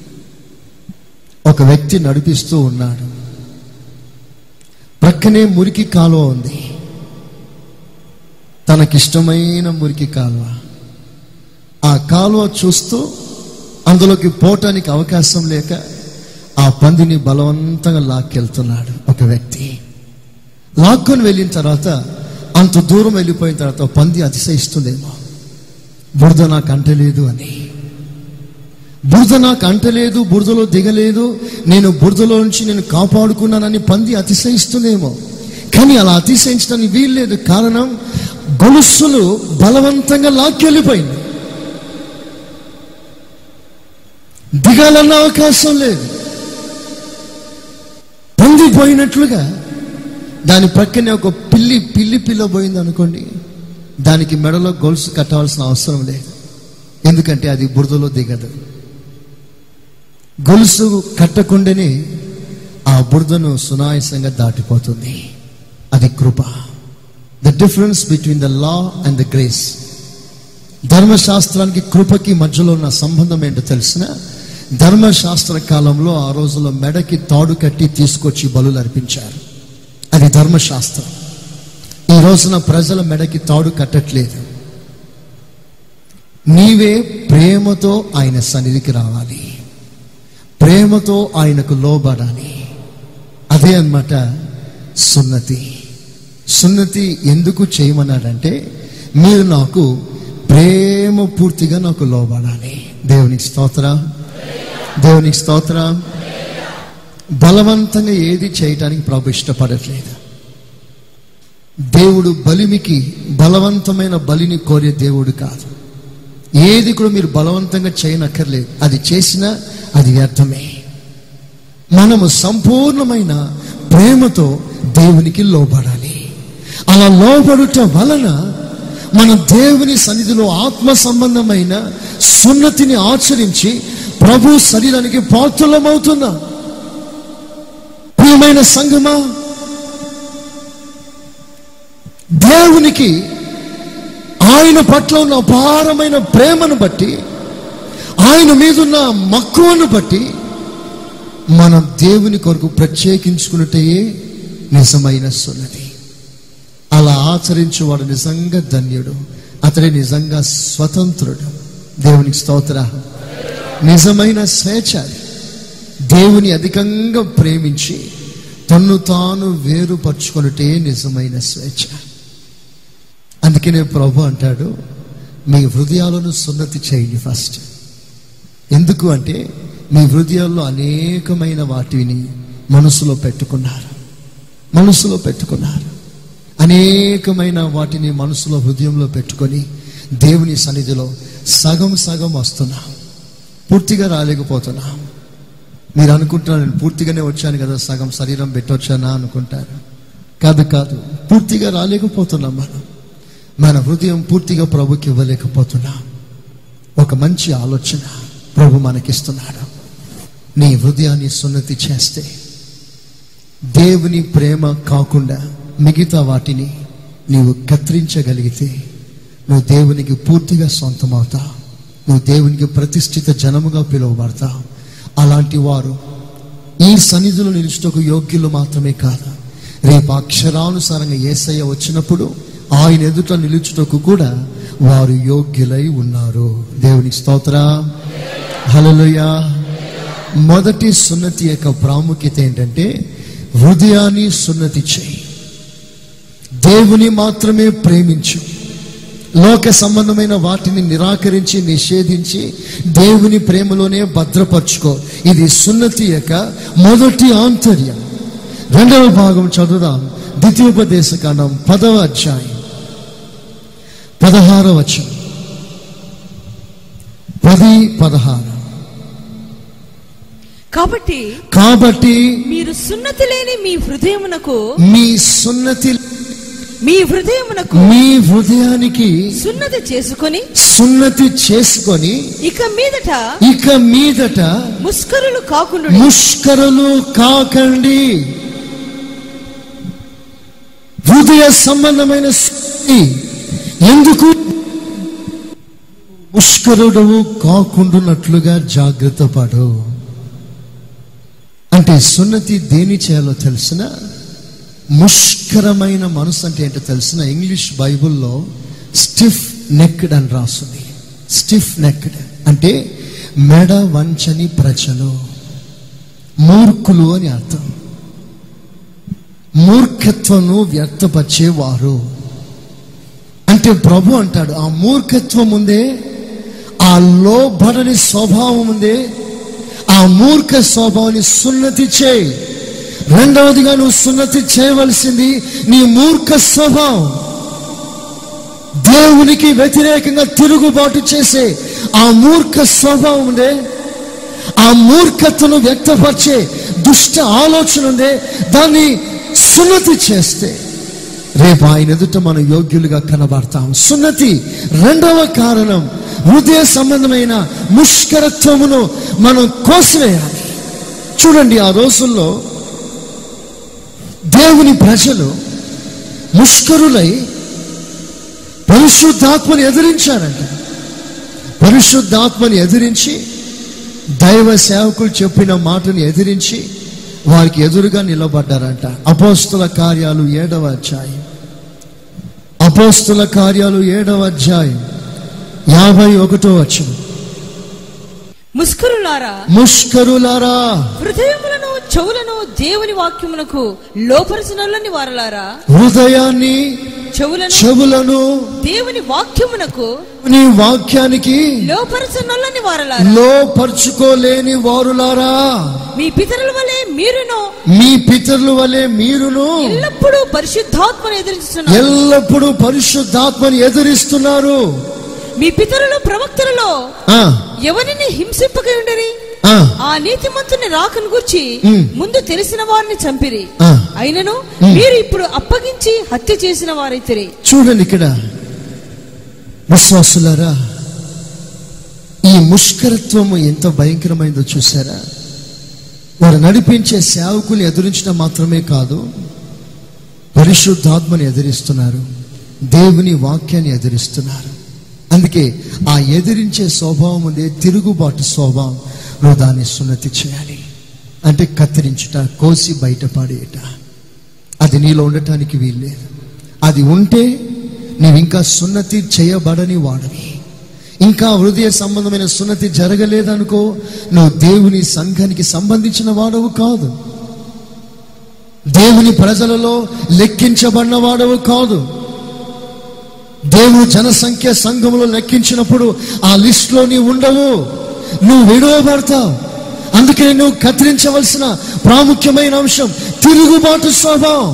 ఒక వ్యక్తి నడిపిస్తూ ఉన్నాడు ప్రక్కనే మురికి కాలువ ఉంది తనకిష్టమైన మురికి కాలువ ఆ కాలువ చూస్తూ అందులోకి పోవటానికి అవకాశం లేక ఆ పందిని బలవంతంగా లాక్కెళ్తున్నాడు ఒక వ్యక్తి లాక్కొని వెళ్ళిన తర్వాత అంత దూరం వెళ్ళిపోయిన తర్వాత ఆ పంది అతిశయిస్తుందేమో బురద నాకు అంటలేదు అని బురద నాకు అంటలేదు బురదలో దిగలేదు నేను బురదలో నుంచి నేను కాపాడుకున్నానని పంది అతిశయిస్తుందేమో కానీ అలా అతిశయించడానికి వీల్లేదు కారణం గొలుసులు బలవంతంగా లాక్కెళ్ళిపోయింది దిగాలన్న అవకాశం లేదు పొందిపోయినట్లుగా దాని ప్రక్కనే ఒక పిల్లి పిల్లి పిల్ల పోయింది అనుకోండి దానికి మెడలో గొలుసు కట్టవలసిన అవసరం లేదు ఎందుకంటే అది బురదలో దిగదు గొలుసు కట్టకుండానే ఆ బురదను సునాయాసంగా దాటిపోతుంది అది కృప the difference between the law and the grace ధర్మశాస్త్రానికి కృపకి మధ్యలో ఉన్న సంబంధం ఏంటో తెలిసిన ధర్మశాస్త్ర కాలంలో ఆ రోజుల్లో మెడకి తాడు కట్టి తీసుకొచ్చి బలులు అర్పించారు అది ధర్మశాస్త్రం ఈ రోజున ప్రజల మెడకి తాడు కట్టట్లేదు నీవే ప్రేమతో ఆయన సన్నిధికి రావాలి ప్రేమతో ఆయనకు లోబడాలి అదే అన్నమాట సున్నతి సున్నతి ఎందుకు చేయమన్నాడంటే మీరు నాకు ప్రేమ పూర్తిగా నాకు లోబడాలి దేవునికి స్తోత్ర దేవునికి స్తోత్ర బలవంతంగా ఏది చేయటానికి ప్రభు ఇష్టపడట్లేదు దేవుడు బలిమికి బలవంతమైన బలిని కోరే దేవుడు కాదు ఏది కూడా మీరు బలవంతంగా చేయనక్కర్లేదు అది చేసినా అది వ్యర్థమే మనము సంపూర్ణమైన ప్రేమతో దేవునికి లోబడాలి అలా లోబడుట వలన మన దేవుని సన్నిధిలో ఆత్మ సంబంధమైన సున్నతిని ఆచరించి ప్రభు శరీరానికి పాత్రలమవుతున్నాం ప్రియమైన సంగమా దేవునికి ఆయన పట్ల ఉన్న అపారమైన ప్రేమను బట్టి ఆయన మీదున్న మక్కువను బట్టి మనం దేవుని కొరకు ప్రత్యేకించుకున్నట్టే నిజమైన సున్నతి అలా ఆచరించేవాడు నిజంగా ధన్యుడు అతడే నిజంగా స్వతంత్రుడు దేవునికి స్తోత్ర నిజమైన స్వేచ్ఛ అది. దేవుని అధికంగా ప్రేమించి తన్ను తాను వేరుపరుచుకొనుటే నిజమైన స్వేచ్ఛ అందుకనే ప్రభు అంటాడు మీ హృదయాలను సున్నతి చేయండి ఫస్ట్ ఎందుకు అంటే మీ హృదయాల్లో అనేకమైన వాటిని మనసులో పెట్టుకున్నారు మనసులో పెట్టుకున్నారు అనేకమైన వాటిని మనసులో హృదయంలో పెట్టుకొని దేవుని సన్నిధిలో సగం సగం వస్తున్నాం పూర్తిగా రాలేకపోతున్నాం మీరు అనుకుంటున్నారు నేను పూర్తిగానే వచ్చాను కదా సగం శరీరం పెట్టొచ్చానా అనుకుంటారు కాదు కాదు పూర్తిగా రాలేకపోతున్నాం మనం మన హృదయం పూర్తిగా ప్రభుకి ఇవ్వలేకపోతున్నాం ఒక మంచి ఆలోచన ప్రభు మనకిస్తున్నాడు నీ హృదయాన్ని సున్నతి చేస్తే దేవుని ప్రేమ కాకుండా మిగతా వాటిని నీవు కత్తిరించగలిగితే నువ్వు దేవునికి పూర్తిగా సొంతమవుతావు నువ్వు దేవునికి ప్రతిష్ఠిత జనముగా పిలువబడతావు అలాంటి వారు ఈ సన్నిధిలో నిలుచుటకు యోగ్యులు మాత్రమే కాదు రేపు అక్షరానుసారంగా ఏసయ్య వచ్చినప్పుడు ఆయన ఎదుట నిలుచుటకు కూడా వారు యోగ్యులై ఉన్నారు దేవునికి స్తోత్ర హల్లెలూయా మొదటి సున్నతి యొక్క ప్రాముఖ్యత ఏంటంటే హృదయాన్ని సున్నతి చేయి దేవుని మాత్రమే ప్రేమించు లోక సంబంధమైన వాటిని నిరాకరించి నిషేధించి దేవుని ప్రేమలోనే భద్రపరచుకో ఇది సున్నతి యొక్క మొదటి ఆంతర్యం రెండవ భాగం చదువుదాం ద్వితీయోపదేశ కాండం పదవ అధ్యాయం పదహారవ వచనం పది పదహారు కాబట్టి కాబట్టి మీరు సున్నతి లేని మీ హృదయమునకు మీ సున్నతి మీ హృదయమునకు మీ హృదయానికి సున్నతి చేసుకొని సున్నతి చేసుకొని ఇక మీదట ఇక మీదట ముస్కరులు కాకుండా ముష్కరులు కాకండి హృదయ సంబంధమైన శుద్ధి ఎందుకు ముష్కరుడవు కాకుండానట్లుగా జాగ్రత్త పడు అంటే సున్నతి దేని చేయాలో తెలిసిన ముష్కరమైన మనసు అంటే ఏంటో తెలిసిన ఇంగ్లీష్ బైబిల్లో స్టిఫ్ నెక్డ్ అని రాస్తుంది స్టిఫ్ నెక్డ్ అంటే మెడ వంచని ప్రజలు మూర్ఖులు అని అర్థం మూర్ఖత్వను వ్యక్తపరిచేవారు అంటే ప్రభు అంటాడు ఆ మూర్ఖత్వం ఉందే ఆ లోబడని స్వభావం ఉందే ఆ మూర్ఖ స్వభావాన్ని సున్నతి చేయి రెండవదిగా నువ్వు సున్నతి చేయవలసింది నీ మూర్ఖ స్వభావం దేవునికి వ్యతిరేకంగా తిరుగుబాటు చేసే ఆ మూర్ఖ స్వభావం ఉందే ఆ మూర్ఖతను వ్యక్తపరిచే దుష్ట ఆలోచన ఉందే దాన్ని సున్నతి చేస్తే రేపు ఆయన ఎదుట మనం యోగ్యులుగా కనబడతాం సున్నతి రెండవ కారణం హృదయ సంబంధమైన ముష్కరత్వమును మనం కోసివేయాలి చూడండి ఆ రోజుల్లో దేవుని ప్రజలు ముష్కరులై పరిశుద్ధాత్మని ఎదిరించారంట పరిశుద్ధాత్మని ఎదిరించి దైవ సేవకులు చెప్పిన మాటని ఎదిరించి వారికి ఎదురుగా నిలబడ్డారంట అపోస్తుల కార్యాలు ఏడవ అధ్యాయం అపోస్తుల కార్యాలు ఏడవ అధ్యాయం యాభై ఒకటో వచ్చిన ముస్కరులారా ముష్కరులారా హృదయములను చెవులను దేవుని వాక్యమునకు లోపరచనలని వారలారా హృదయాన్ని చెవులను చెవులను దేవుని వాక్యమునకు నీ వాక్యానికి లోపరచనలని వారలారా లోపరుచుకోలేని వారులారా మీ పితరుల వలె మీరును మీ పితరుల వలె మీరును ఎల్లప్పుడూ పరిశుద్ధాత్మను ఎదురించుతున్నారు ఎల్లప్పుడూ పరిశుద్ధాత్మని ఎదురిస్తున్నారు మీ పితరులు ప్రవక్తలలో ఆ, ఎవరిని హింసింపక ఉండరి ఆ, ఆ నీతిమంతుని రాకను గూర్చి ఉమ్. ముందు తెలిసిన వారిని చంపిరి ఆ. అయినను ఉమ్. మీరు ఇప్పుడు అప్పగించి హత్య చేసిన వారైతిరి చూడండి ఇక్కడ విశ్వాసులారా ఈ ముష్కరత్వము ఎంత భయంకరమైందో చూసారా వారు నడిపించే సేవకులు ఎదురించడం మాత్రమే కాదు పరిశుద్ధాత్మని ఎదిరిస్తున్నారు దేవుని వాక్యాన్ని ఎదిరిస్తున్నారు అందుకే ఆ ఎదిరించే స్వభావం ఉందే తిరుగుబాటు స్వభావం నువ్వు దాన్ని సున్నతి చేయాలి అంటే కత్తిరించుట కోసి బయటపడేయట అది నీలో ఉండటానికి వీల్లేదు అది ఉంటే నీవు ఇంకా సున్నతి చేయబడని వాడవి ఇంకా హృదయ సంబంధమైన సున్నతి జరగలేదనుకో నువ్వు దేవుని సంఘానికి సంబంధించిన వాడవు కాదు దేవుని ప్రజలలో లెక్కించబడిన వాడవు కాదు దేవుని జనసంఖ్య సంఘములో లెక్కించినప్పుడు ఆ లిస్టులో నీవు ఉండవు నువ్వు విడవబడతావు అందుకే నువ్వు కత్తిరించవలసిన ప్రాముఖ్యమైన అంశం తిరుగుబాటు స్వభావం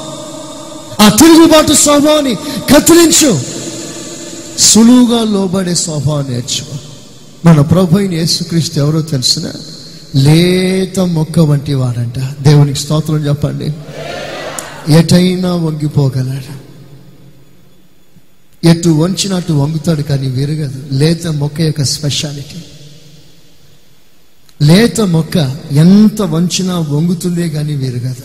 ఆ తిరుగుబాటు స్వభావాన్ని కత్తిరించు సులువుగా లోబడే స్వభావం నేర్చుకో మన ప్రభు అయిన యేసుక్రీస్తు ఎవరో తెలిసిన లేత మొక్క వంటి వాడంట దేవునికి స్తోత్రం చెప్పండి ఎటైనా వంగిపోగలడు ఎటు వంచినట్టు వంగుతాడు కానీ విరగదు లేత మొక్క యొక్క స్పెషాలిటీ లేత మొక్క ఎంత వంచినా వంగుతుందే కానీ విరగదు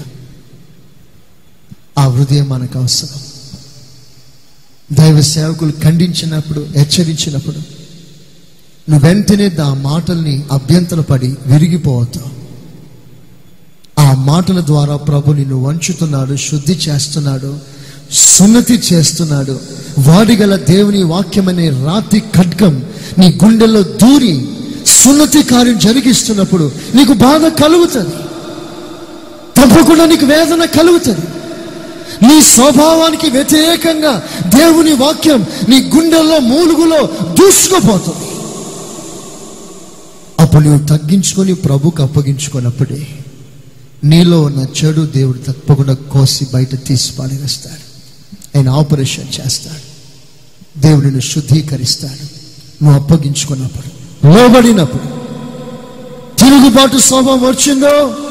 ఆ హృదయం మనకు అవసరం దైవ సేవకులు ఖండించినప్పుడు హెచ్చరించినప్పుడు నువ్వు వెంటనే ఆ మాటల్ని అభ్యంతరపడి విరిగిపోవద్దు ఆ మాటల ద్వారా ప్రభు నిన్ను వంచుతున్నాడు శుద్ధి చేస్తున్నాడు సున్నతి చేస్తున్నాడు వాడిగల దేవుని వాక్యం అనే రాతి ఖడ్గం నీ గుండెల్లో దూరి సున్నతి కార్యం జరిగిస్తున్నప్పుడు నీకు బాధ కలుగుతుంది తప్పకుండా నీకు వేదన కలుగుతుంది నీ స్వభావానికి వ్యతిరేకంగా దేవుని వాక్యం నీ గుండెల్లో మూలుగులో దూసుకుపోతుంది అప్పుడు నువ్వు తగ్గించుకొని ప్రభుకు అప్పగించుకున్నప్పుడే నీలో ఉన్న చెడు దేవుడు తప్పకుండా కోసి బయట తీసి పాడేస్తాడు ఆయన ఆపరేషన్ చేస్తాడు దేవుడిని శుద్ధీకరిస్తాడు నువ్వు అప్పగించుకున్నప్పుడు లోబడినప్పుడు తిరుగుబాటు స్వభావం వచ్చిందో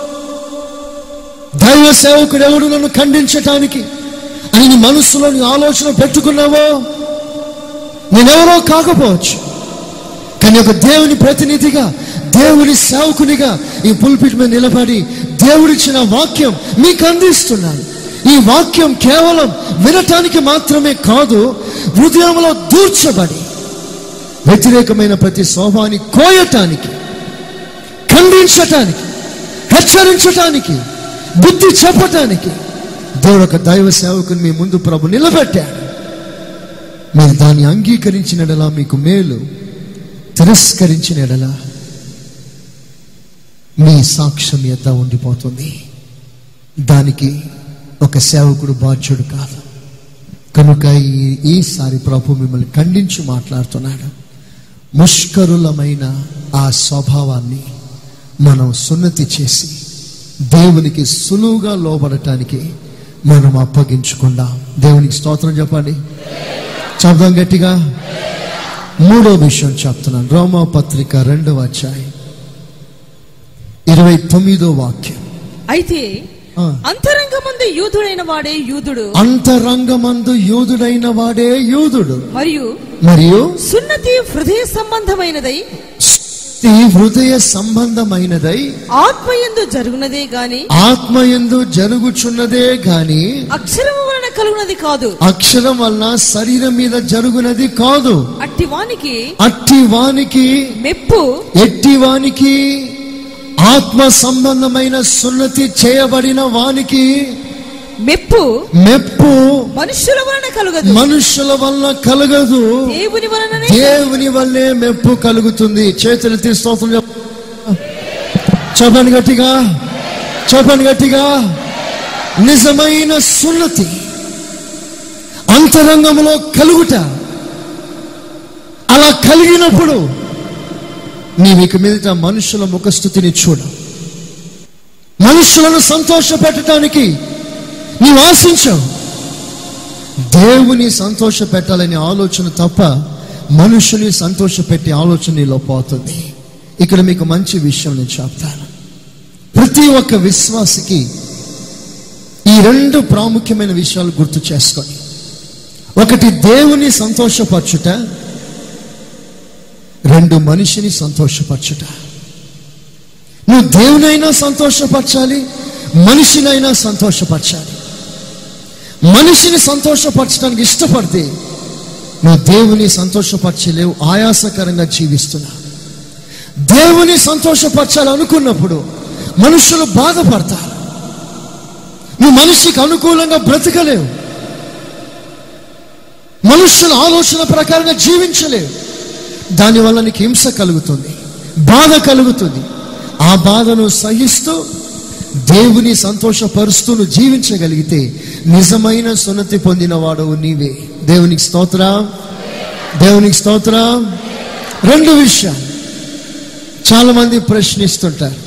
దైవ సేవకుడు ఎవడు నన్ను ఖండించటానికి అని నీ మనసులో నీ ఆలోచన పెట్టుకున్నావో నేనెవరో కాకపోవచ్చు కానీ ఒక దేవుని ప్రతినిధిగా దేవుని సేవకునిగా ఈ పుల్పిట్ మీద నిలబడి దేవుడిచ్చిన వాక్యం మీకు అందిస్తున్నాను ఈ వాక్యం కేవలం వినటానికి మాత్రమే కాదు హృదయంలో దూర్చబడి వ్యతిరేకమైన ప్రతి స్వభావాన్ని కోయటానికి ఖండించటానికి హెచ్చరించటానికి బుద్ధి చెప్పటానికి దేవుడు ఒక దైవ సేవకుని మీ ముందు ప్రభు నిలబెట్టాడు మీరు దాన్ని అంగీకరించినడలా మీకు మేలు తిరస్కరించిన ఎడలా మీ సాక్ష్యం ఎంత ఉండిపోతుంది దానికి ఒక సేవకుడు బాధ్యుడు కాదు కనుక ఈ ఈసారి ప్రభు మిమ్మల్ని ఖండించి మాట్లాడుతున్నాడు ముష్కరులమైన ఆ స్వభావాన్ని మనం సున్నతి చేసి దేవునికి సులువుగా లోబడటానికి మనం అప్పగించుకుందాం దేవునికి స్తోత్రం చెప్పండి చెప్దాం గట్టిగా మూడో విషయం చెప్తున్నాను రోమా పత్రిక రెండవ అధ్యాయం ఇరవై తొమ్మిదో వాక్యం అయితే ఆ. అంతరంగమందు యూదుడైన వాడే యూదుడు అంతరంగమందు యూదుడైన వాడే యూదుడు మరియు మరియు సున్నతి హృదయ సంబంధమైనదై ఈ హృదయ సంబంధమైనదై ఆత్మయందు జరుగునదే గాని ఆత్మయందు జరుగుచున్నదే గాని అక్షరము వలన కలుగునది కాదు అక్షరం వలన శరీరం మీద జరుగునది కాదు అట్టి వానికి అట్టి వానికి మెప్పు ఎట్టి వానికి ఆత్మ సంబంధమైన సున్నతి చేయబడిన వానికి మెప్పు మెప్పు మనుష్యుల వలన కలుగదు మనుషుల వలన కలగదు దేవుని వలననే దేవుని వల్లే మెప్పు కలుగుతుంది చేతులు తీస్తోత్రం చెప్పండి గట్టిగా చెప్పండి గట్టిగా నిజమైన సున్నతి అంతరంగంలో కలుగుట అలా కలిగినప్పుడు నీవు ఇక మీదట మనుషుల ముఖస్థుతిని చూడ మనుషులను సంతోష పెట్టడానికి నీవు ఆశించావు దేవుని సంతోష పెట్టాలనే ఆలోచన తప్ప మనుషుని సంతోష పెట్టే ఆలోచన నీలో పోతుంది ఇక్కడ మీకు మంచి విషయం నేను చెప్తాను ప్రతి ఒక్క విశ్వాసికి ఈ రెండు ప్రాముఖ్యమైన విషయాలు గుర్తు చేసుకొని ఒకటి దేవుని సంతోషపరచుట రెండు మనిషిని సంతోషపరచుట నువ్వు దేవునైనా సంతోషపరచాలి మనిషినైనా సంతోషపరచాలి మనిషిని సంతోషపరచడానికి ఇష్టపడితే నువ్వు దేవుని సంతోషపరచలేవు ఆయాసకరంగా జీవిస్తున్నా దేవుని సంతోషపరచాలనుకున్నప్పుడు మనుషులు బాధపడతారు నువ్వు మనిషికి అనుకూలంగా బ్రతకలేవు మనుషుల ఆలోచన ప్రకారంగా జీవించలేవు దానివల్ల నీకు హింస కలుగుతుంది బాధ కలుగుతుంది ఆ బాధను సహిస్తూ దేవుని సంతోషపరుస్తూ నువ్వు జీవించగలిగితే నిజమైన సున్నతి పొందిన వాడు నీవే దేవునికి స్తోత్ర దేవునికి స్తోత్ర రెండు విషయాలు చాలా మంది ప్రశ్నిస్తుంటారు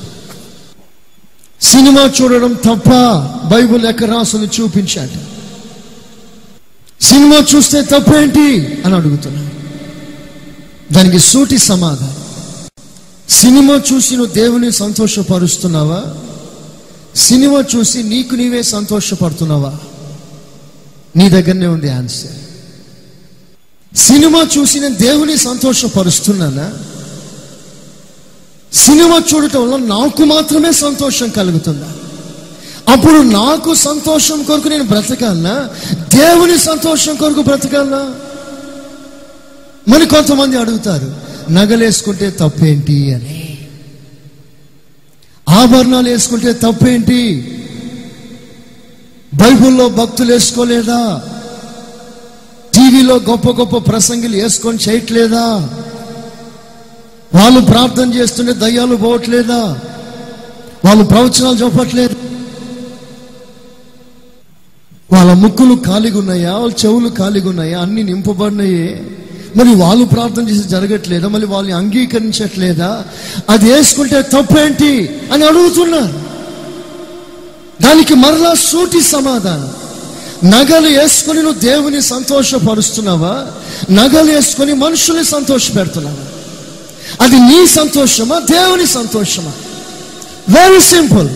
సినిమా చూడడం తప్ప బైబుల్ ఎక్కడ రాసుని చూపించాడు సినిమా చూస్తే తప్పేంటి అని అడుగుతున్నాను దానికి సూటి సమాధానం సినిమా చూసి నువ్వు దేవుని సంతోషపరుస్తున్నావా సినిమా చూసి నీకు నీవే సంతోషపడుతున్నావా నీ దగ్గరనే ఉంది ఆన్సర్ సినిమా చూసి నేను దేవుని సంతోషపరుస్తున్నానా సినిమా చూడటం వల్ల నాకు మాత్రమే సంతోషం కలుగుతుందా అప్పుడు నాకు సంతోషం కొరకు నేను బ్రతకాలనా దేవుని సంతోషం కొరకు బ్రతకాలనా మరి కొంతమంది అడుగుతారు నగలేసుకుంటే తప్పేంటి అని ఆభరణాలు వేసుకుంటే తప్పేంటి బైబిల్లో భక్తులు వేసుకోలేదా టీవీలో గొప్ప గొప్ప ప్రసంగిలు వేసుకొని చేయట్లేదా వాళ్ళు ప్రార్థన చేస్తుంటే దయ్యాలు పోవట్లేదా వాళ్ళు ప్రవచనాలు చెప్పట్లేదు వాళ్ళ ముక్కులు ఖాళీగా ఉన్నాయా వాళ్ళ చెవులు ఖాళీగా ఉన్నాయా అన్ని నింపబడినాయే మరి వాళ్ళు ప్రార్థన చేసి జరగట్లేదా మరి వాళ్ళని అంగీకరించట్లేదా అది వేసుకుంటే తప్పేంటి అని అడుగుతున్నారు దానికి మరలా సూటి సమాధానం నగలు వేసుకొని నువ్వు దేవుని సంతోషపరుస్తున్నావా నగలు వేసుకొని మనుషుల్ని సంతోష పెడుతున్నావా అది నీ సంతోషమా దేవుని సంతోషమా వెరీ సింపుల్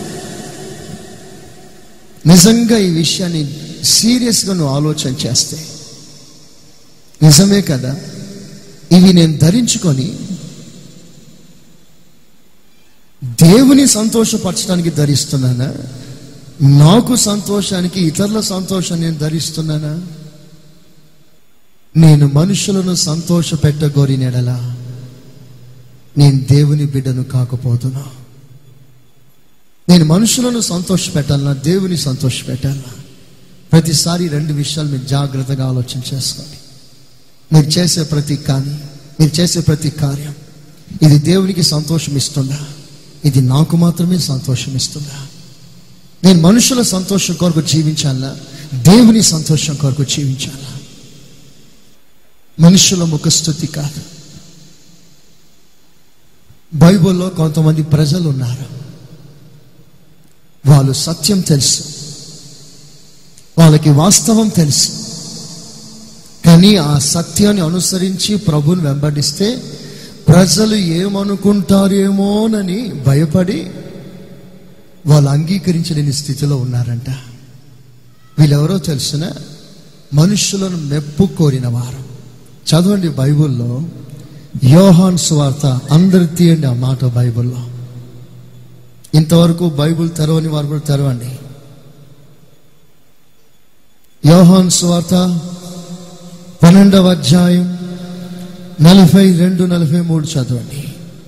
నిజంగా ఈ విషయాన్ని సీరియస్గా నువ్వు ఆలోచన చేస్తే నిజమే కదా ఇవి నేను ధరించుకొని దేవుని సంతోషపరచడానికి ధరిస్తున్నానా నాకు సంతోషానికి ఇతరుల సంతోషాన్ని నేను ధరిస్తున్నానా నేను మనుషులను సంతోష పెట్టగోరినెడలా నేను దేవుని బిడ్డను కాకపోతున్నా నేను మనుషులను సంతోష పెట్టాలన్నా దేవుని సంతోష పెట్టాలన్నా ప్రతిసారి రెండు విషయాలు మీరు జాగ్రత్తగా ఆలోచన చేసుకోండి మీరు చేసే ప్రతి కానీ మీరు చేసే ప్రతి కార్యం ఇది దేవునికి సంతోషం ఇస్తుందా ఇది నాకు మాత్రమే సంతోషం ఇస్తుందా నేను మనుషుల సంతోషం కొరకు జీవించాలా దేవుని సంతోషం కొరకు జీవించాలా మనుషుల ముఖస్థుతి కాదు బైబిల్లో కొంతమంది ప్రజలు ఉన్నారు వాళ్ళు సత్యం తెలుసు వాళ్ళకి వాస్తవం తెలుసు కానీ ఆ సత్యాన్ని అనుసరించి ప్రభుని వెంబడిస్తే ప్రజలు ఏమనుకుంటారేమోనని భయపడి వాళ్ళు అంగీకరించలేని స్థితిలో ఉన్నారంట వీళ్ళెవరో తెలిసిన మనుషులను మెప్పు కోరిన వారు చదవండి బైబిల్లో యోహాన్ సువార్త అందరు తీయండి ఆ మాట బైబిల్లో ఇంతవరకు బైబిల్ తెరవని వారు కూడా తెరవండి యోహాన్ సువార్త పన్నెండవ అధ్యాయం నలభై రెండు నలభై మూడు చదవండి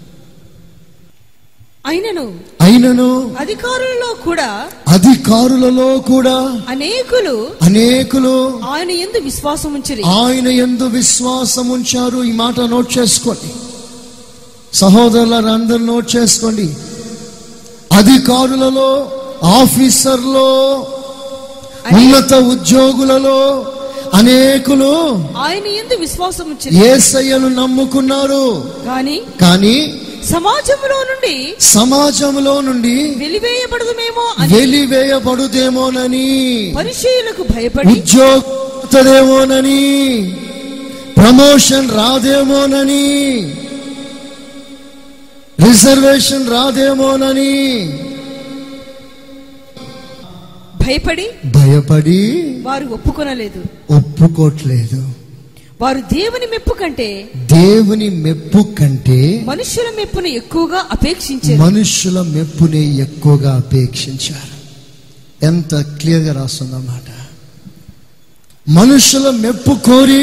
అయినను అయినను అధికారులలో కూడా అధికారులలో కూడా అనేకులు అనేకులు ఆయన ఎందు విశ్వాసం ఉంచిరి ఆయన ఎందు విశ్వాసం ఉంచారు ఈ మాట నోట్ చేసుకోండి సహోదరులను అందరూ నోట్ చేసుకోండి అధికారులలో ఆఫీసర్లో ఉన్నత ఉద్యోగులలో అనేకులు ఆయన ఎందు విశ్వాసం ఉంచిరి ఏసయ్యను నమ్ముకున్నారు కానీ కానీ సమాజంలో నుండి సమాజంలో నుండి వెలివేయబడదుమేమో అని వెలివేయబడుదేమోనని పరిచయులకు భయపడి ఉద్యోగమోనని ప్రమోషన్ రాదేమోనని రిజర్వేషన్ రాదేమోనని భయపడి భయపడి వారు ఒప్పుకొనలేదు ఒప్పుకోట్లేదు వారు దేవుని మెప్పు కంటే దేవుని మెప్పు కంటే మనుషుల మెప్పును ఎక్కువగా అపేక్షించారు మనుషుల మెప్పునే ఎక్కువగా అపేక్షించారు ఎంత క్లియర్గా రాస్తుందన్నమాట మనుషుల మెప్పు కోరి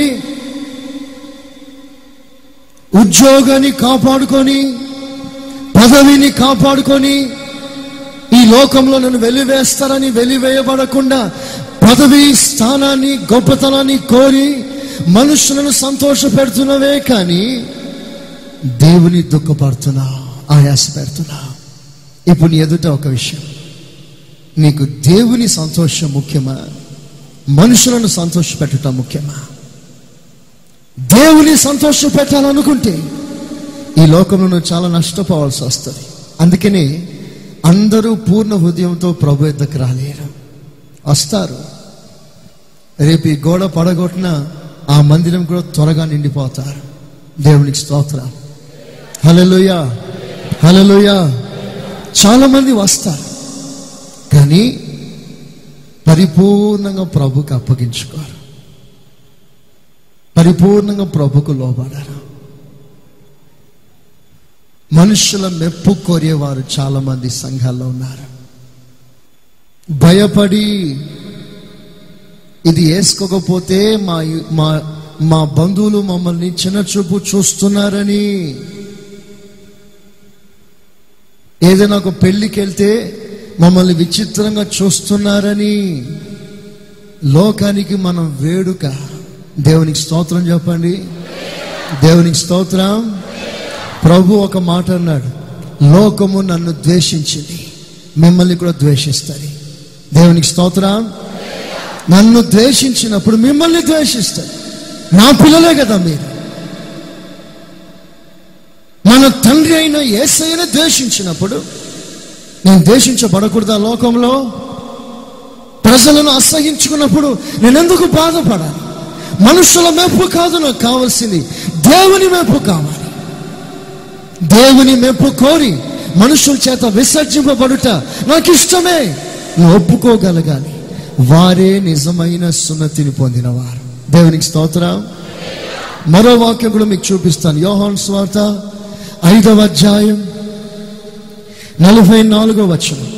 ఉద్యోగాన్ని కాపాడుకొని పదవిని కాపాడుకొని ఈ లోకంలో నన్ను వెలివేస్తారని వెలివేయబడకుండా పదవి స్థానాన్ని గొప్పతనాన్ని కోరి మనుషులను సంతోష పెడుతున్నవే కానీ దేవుని దుఃఖపడుతున్నా ఆయాస పెడుతున్నా ఇప్పుడు నీ ఎదుట ఒక విషయం నీకు దేవుని సంతోషం ముఖ్యమా మనుషులను సంతోష పెట్టడం ముఖ్యమా దేవుని సంతోష పెట్టాలనుకుంటే ఈ లోకంలో నువ్వు చాలా నష్టపోవాల్సి వస్తుంది అందుకనే అందరూ పూర్ణ హృదయంతో ప్రభు ఎద్దకు రాలేరు వస్తారు రేపు ఈ గోడ పడగొట్టిన ఆ మందిరం కూడా త్వరగా నిండిపోతారు దేవునికి స్తోత్రం హలలుయ హలలుయ చాలా మంది వస్తారు కానీ పరిపూర్ణంగా ప్రభుకి అప్పగించుకోరు పరిపూర్ణంగా ప్రభుకు లోబడారు మనుషుల మెప్పు కోరేవారు చాలా మంది సంఘాల్లో ఉన్నారు భయపడి ఇది వేసుకోకపోతే మా మా మా బంధువులు మమ్మల్ని చిన్న చూపు చూస్తున్నారని ఏదైనా ఒక పెళ్లికి వెళ్తే మమ్మల్ని విచిత్రంగా చూస్తున్నారని లోకానికి మనం వేడుక దేవునికి స్తోత్రం చెప్పండి దేవునికి స్తోత్రం ప్రభు ఒక మాట అన్నాడు లోకము నన్ను ద్వేషించింది మిమ్మల్ని కూడా ద్వేషిస్తుంది దేవునికి స్తోత్రం నన్ను ద్వేషించినప్పుడు మిమ్మల్ని ద్వేషిస్తుంది నా పిల్లలే కదా మీరు మన తండ్రి అయిన ఏసైన ద్వేషించినప్పుడు నేను ద్వేషించబడకూడదా లోకంలో ప్రజలను అసహించుకున్నప్పుడు నేనెందుకు బాధపడాలి మనుషుల మెప్పు కాదు నాకు కావాల్సింది దేవుని మెప్పు కావాలి దేవుని మెప్పు కోరి మనుషుల చేత విసర్జింపబడుట నాకు ఇష్టమే నువ్వు ఒప్పుకోగలగాలి వారే నిజమైన సున్నతిని పొందినవారు దేవునికి స్తోత్రం మరో వాక్యం కూడా మీకు చూపిస్తాను యోహాన్ స్వార్త ఐదవ అధ్యాయం నలభై నాలుగో వచనం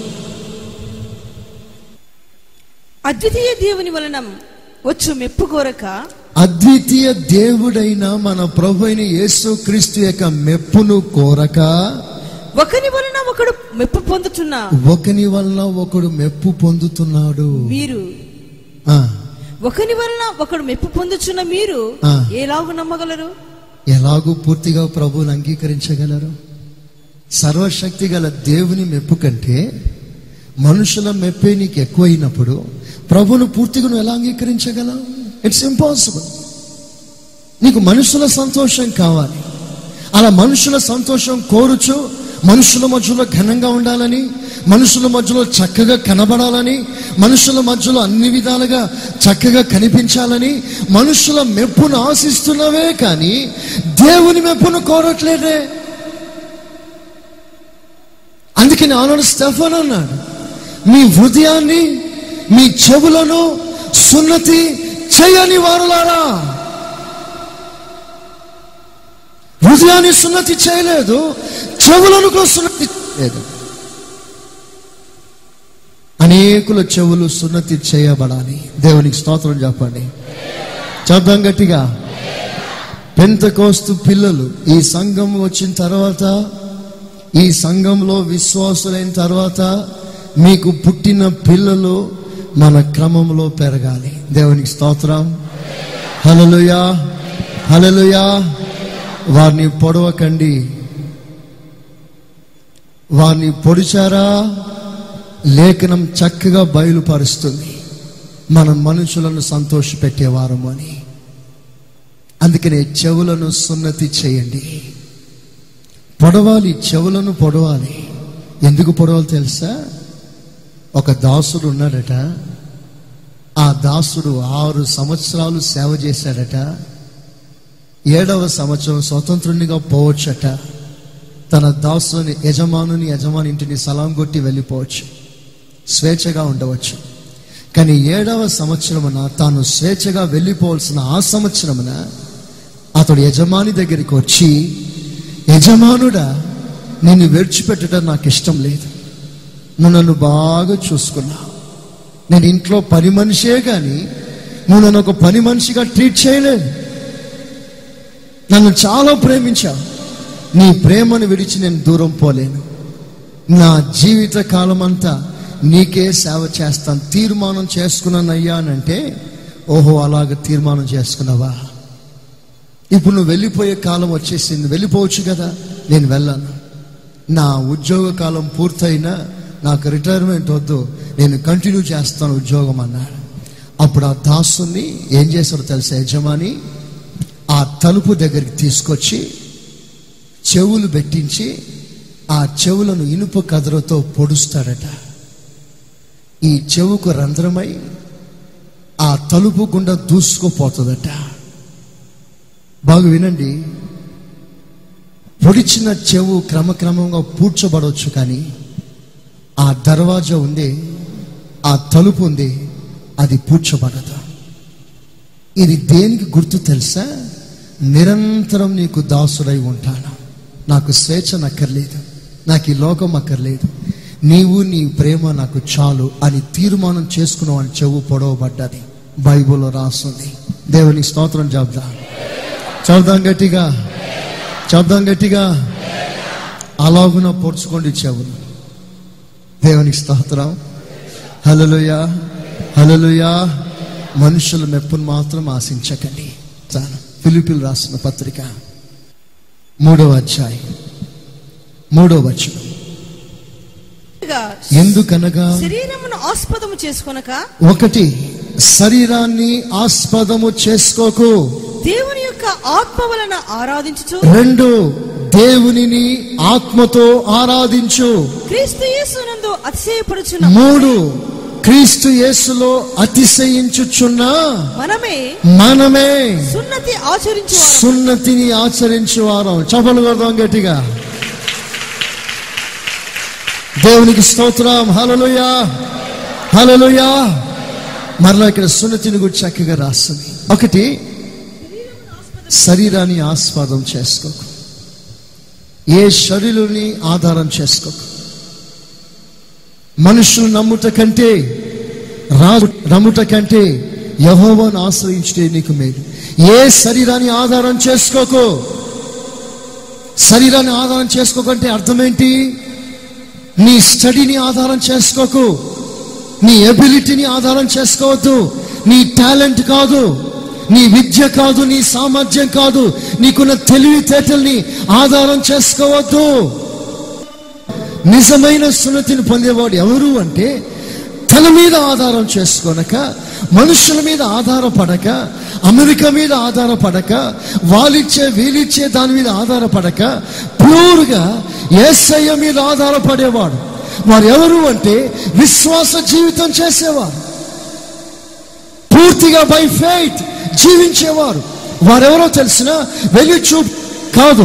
అద్వితీయ దేవుని వలన వచ్చు మెప్పు కోరక అద్వితీయ దేవుడైన మన ప్రభు అయిన యేసు క్రీస్తు యొక్క మెప్పును కోరక ఒకని వలన ఒకడు మెప్పు పొందుతున్న ఒకని వలన ఒకడు మెప్పు పొందుతున్నాడు మీరు ఆ, ఒకని వలన ఒకడు మెప్పు పొందుచున్న మీరు ఆ. ఎలాగు నమ్మగలరు ఎలాగూ పూర్తిగా ప్రభువుని అంగీకరించగలరు సర్వశక్తి గల దేవుని మెప్పు కంటే మనుషుల మెప్పే నీకు ఎక్కువైనప్పుడు ప్రభువును పూర్తిగా నువ్వు ఎలా అంగీకరించగలవు ఇట్స్ ఇంపాసిబుల్ నీకు మనుషుల సంతోషం కావాలి అలా మనుషుల సంతోషం కోరుచు మనుషుల మధ్యలో ఘనంగా ఉండాలని మనుషుల మధ్యలో చక్కగా కనబడాలని మనుషుల మధ్యలో అన్ని విధాలుగా చక్కగా కనిపించాలని మనుషుల మెప్పును ఆశిస్తున్నవే కానీ దేవుని మెప్పును కోరట్లేదే అందుకని ఆనాడు స్టెఫన్ అన్నాడు మీ హృదయాన్ని మీ చెవులను సున్నతి చేయని వారులారా హృదయాన్ని సున్నతి చేయలేదు చెవులను కూడా సున్నతి చేయలేదు అనేకుల చెవులు సున్నతి చేయబడాలి దేవునికి స్తోత్రం చెప్పండి చెప్దాం గట్టిగా పెంతకోస్తు పిల్లలు ఈ సంఘం వచ్చిన తర్వాత ఈ సంఘంలో విశ్వాసులైన తర్వాత మీకు పుట్టిన పిల్లలు మన క్రమంలో పెరగాలి దేవునికి స్తోత్రం హలలుయా హలలుయా వారిని పొడవకండి వారిని పొడిచారా లేఖనం చక్కగా బయలుపరుస్తుంది మనం మనుషులను సంతోషపెట్టేవారము అని అందుకనే చెవులను సున్నతి చేయండి పొడవాలి చెవులను పొడవాలి ఎందుకు పొడవాలి తెలుసా ఒక దాసుడు ఉన్నాడట ఆ దాసుడు ఆరు సంవత్సరాలు సేవ చేశాడట ఏడవ సంవత్సరం స్వతంత్రునిగా పోవచ్చట తన దాసుని యజమానుని యజమాని ఇంటిని సలాం కొట్టి వెళ్ళిపోవచ్చు స్వేచ్ఛగా ఉండవచ్చు కానీ ఏడవ సంవత్సరమున తాను స్వేచ్ఛగా వెళ్ళిపోవాల్సిన ఆ సంవత్సరమున అతడు యజమాని దగ్గరికి వచ్చి యజమానుడా నిన్ను విడిచిపెట్టడం నాకు ఇష్టం లేదు నువ్వు నన్ను బాగా చూసుకున్నావు నేను ఇంట్లో పని మనిషే కానీ నువ్వు నన్ను ఒక పని మనిషిగా ట్రీట్ చేయలేదు నన్ను చాలా ప్రేమించావు నీ ప్రేమను విడిచి నేను దూరం పోలేను నా జీవిత కాలం అంతా నీకే సేవ చేస్తాను తీర్మానం చేసుకున్నాను అయ్యా అని అంటే ఓహో అలాగ తీర్మానం చేసుకున్నావా ఇప్పుడు నువ్వు వెళ్ళిపోయే కాలం వచ్చేసింది వెళ్ళిపోవచ్చు కదా నేను వెళ్ళాను నా ఉద్యోగ కాలం పూర్తయినా నాకు రిటైర్మెంట్ వద్దు నేను కంటిన్యూ చేస్తాను ఉద్యోగం అన్నాడు అప్పుడు ఆ దాసుని ఏం చేశాడో తెలుసా యజమాని ఆ తలుపు దగ్గరికి తీసుకొచ్చి చెవులు పెట్టించి ఆ చెవులను ఇనుప కదరతో పొడుస్తాడట ఈ చెవుకు రంధ్రమై ఆ తలుపు గుండా దూసుకుపోతుందట బాగా వినండి పొడిచిన చెవు క్రమక్రమంగా పూడ్చబడవచ్చు కానీ ఆ దర్వాజా ఉంది ఆ తలుపు ఉంది అది పూడ్చబడదు ఇది దేనికి గుర్తు తెలుసా నిరంతరం నీకు దాసుడై ఉంటాను నాకు స్వేచ్ఛ నక్కర్లేదు నాకు ఈ లోకం అక్కర్లేదు నీవు నీ ప్రేమ నాకు చాలు అని తీర్మానం చేసుకున్నావు అని చెవు పొడవబడ్డది బైబుల్లో రాస్తుంది దేవుని స్తోత్రం చెప్దాం చెప్దాం గట్టిగా చెప్దాం గట్టిగా అలాగున పొడుచుకోండి చెవులు దేవునికి స్తోత్రం హలలుయా హలలుయా మనుషుల మెప్పును మాత్రం ఆశించకండి చాలు ఫిలిపిల్ రాసిన పత్రిక మూడవ అధ్యాయం మూడవ వచనం ఎందుకనగా శరీరమును ఆస్పదము చేసుకొనక ఒకటి శరీరాన్ని ఆస్పదము చేసుకోకు దేవుని యొక్క ఆత్మ వలన ఆరాధించుచు రెండు దేవునిని ఆత్మతో ఆరాధించు క్రీస్తు యేసునందు అతిశయపడుచున్న మూడు క్రీస్తు యేసులో అతిశయించుచున్న మనమే మనమే సున్నతి ఆచరించు సున్నతిని ఆచరించు వారం చపలు కొడదాం గట్టిగా దేవునికి స్తోత్రం హలలుయా హలలుయా మరలా ఇక్కడ సున్నతిని గురించి చక్కగా రాస్తుంది ఒకటి శరీరాన్ని ఆస్వాదం చేసుకోకు ఏ శరీరుని ఆధారం చేసుకోకు మనుషులు నమ్ముట కంటే రాజు నమ్ముట కంటే యహోవాను ఆశ్రయించే నీకు మేలు ఏ శరీరాన్ని ఆధారం చేసుకోకు శరీరాన్ని ఆధారం చేసుకోకంటే అర్థమేంటి నీ స్టడీని ఆధారం చేసుకోకు నీ ఎబిలిటీని ఆధారం చేసుకోవద్దు నీ టాలెంట్ కాదు నీ విద్య కాదు నీ సామర్థ్యం కాదు నీకున్న తెలివితేటల్ని ఆధారం చేసుకోవద్దు నిజమైన సున్నతిని పొందేవాడు ఎవరు అంటే తన మీద ఆధారం చేసుకోనక మనుషుల మీద ఆధారపడక అమెరికా మీద ఆధారపడక వాళ్ళిచ్చే వీలిచ్చే దాని మీద ఆధారపడక ప్యూర్గా ఏసయ్య మీద ఆధారపడేవాడు వారు ఎవరు అంటే విశ్వాస జీవితం చేసేవారు పూర్తిగా బై ఫెయిత్ జీవించేవారు వారెవరో తెలిసిన వెళ్ళి చూ కాదు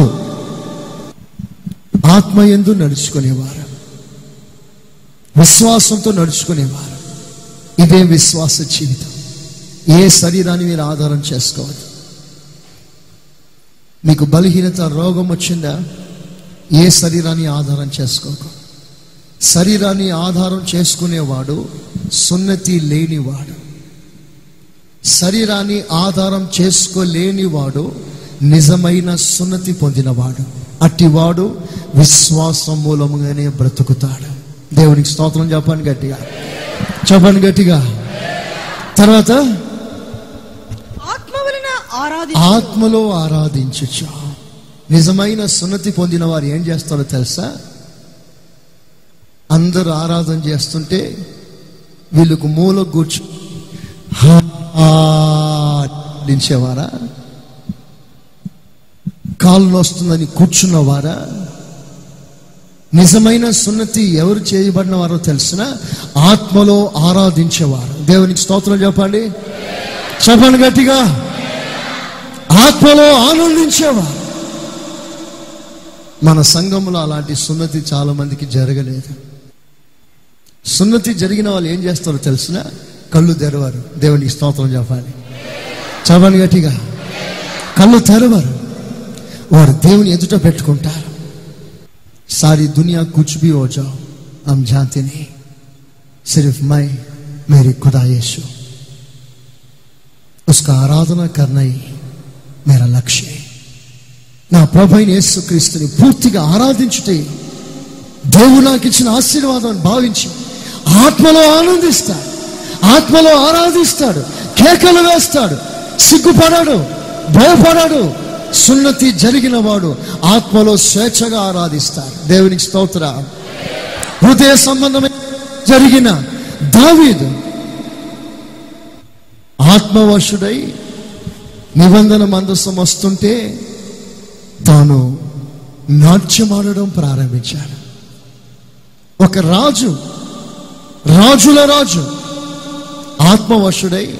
ఆత్మ ఎందు నడుచుకునేవారు విశ్వాసంతో నడుచుకునేవారు ఇదే విశ్వాస జీవితం ఏ శరీరాన్ని మీరు ఆధారం చేసుకోవద్దు మీకు బలహీనత రోగం వచ్చిందా ఏ శరీరాన్ని ఆధారం చేసుకోకు శరీరాన్ని ఆధారం చేసుకునేవాడు సున్నతి లేనివాడు శరీరాన్ని ఆధారం చేసుకోలేనివాడు నిజమైన సున్నతి పొందినవాడు అట్టివాడు విశ్వాసం మూలముగానే బ్రతుకుతాడు దేవునికి స్తోత్రం చెప్పండి గట్టిగా చెప్పండి గట్టిగా తర్వాత ఆత్మ వలన ఆరాధి ఆత్మలో ఆరాధించచ్చు నిజమైన సున్నతి పొందిన వారు ఏం చేస్తారో తెలుసా అందరూ ఆరాధన చేస్తుంటే వీళ్ళకు మూల కూర్చు దించేవారా కాళ్ళు నొస్తుందని కూర్చున్నవారా నిజమైన సున్నతి ఎవరు చేయబడిన వారో తెలిసిన ఆత్మలో ఆరాధించేవారు దేవునికి స్తోత్రం చెప్పండి చెప్పండి గట్టిగా ఆత్మలో ఆనందించేవారు మన సంఘంలో అలాంటి సున్నతి చాలా మందికి జరగలేదు సున్నతి జరిగిన వాళ్ళు ఏం చేస్తారో తెలిసిన కళ్ళు తెరవారు దేవునికి స్తోత్రం చెప్పాలి చెప్పండి గట్టిగా కళ్ళు తెరవారు వారు దేవుని ఎదుట పెట్టుకుంటారు सारी दुनिया कुछ भी हो जाओ हम जानते नहीं सिर्फ मैं मेरे खुदा यीशु उसका आराधना करना ही मेरा लक्ष्य है నా ప్రభు అయిన యేసుక్రీస్తుని పూర్తిగా ఆరాధించుటే దేవుడు నాకు ఇచ్చిన ఆశీర్వాదాన్ని భావించి ఆత్మలో ఆనందిస్తాడు ఆత్మలో ఆరాధిస్తాడు కేకలు వేస్తాడు సిగ్గుపడాడు భయపడాడు సున్నతి జరిగిన వాడు ఆత్మలో స్వేచ్ఛగా ఆరాధిస్తాడు దేవునికి స్తోత్ర హృదయ సంబంధమైన జరిగిన దావీదు ఆత్మవశుడై నిబంధన మందసం వస్తుంటే తాను నాట్యమాడడం ప్రారంభించాడు ఒక రాజు రాజుల రాజు ఆత్మవశుడై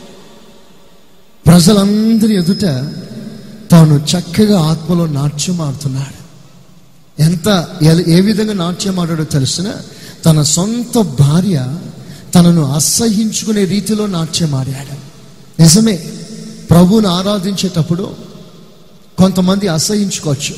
ప్రజలందరి ఎదుట తాను చక్కగా ఆత్మలో నాట్యం ఆడుతున్నాడు ఎంత ఎల- ఏ విధంగా నాట్యం ఆడాడో తెలిసిన తన సొంత భార్య తనను అసహించుకునే రీతిలో నాట్యం ఆడాడు నిజమే ప్రభువుని ఆరాధించేటప్పుడు కొంతమంది అసహించుకోవచ్చు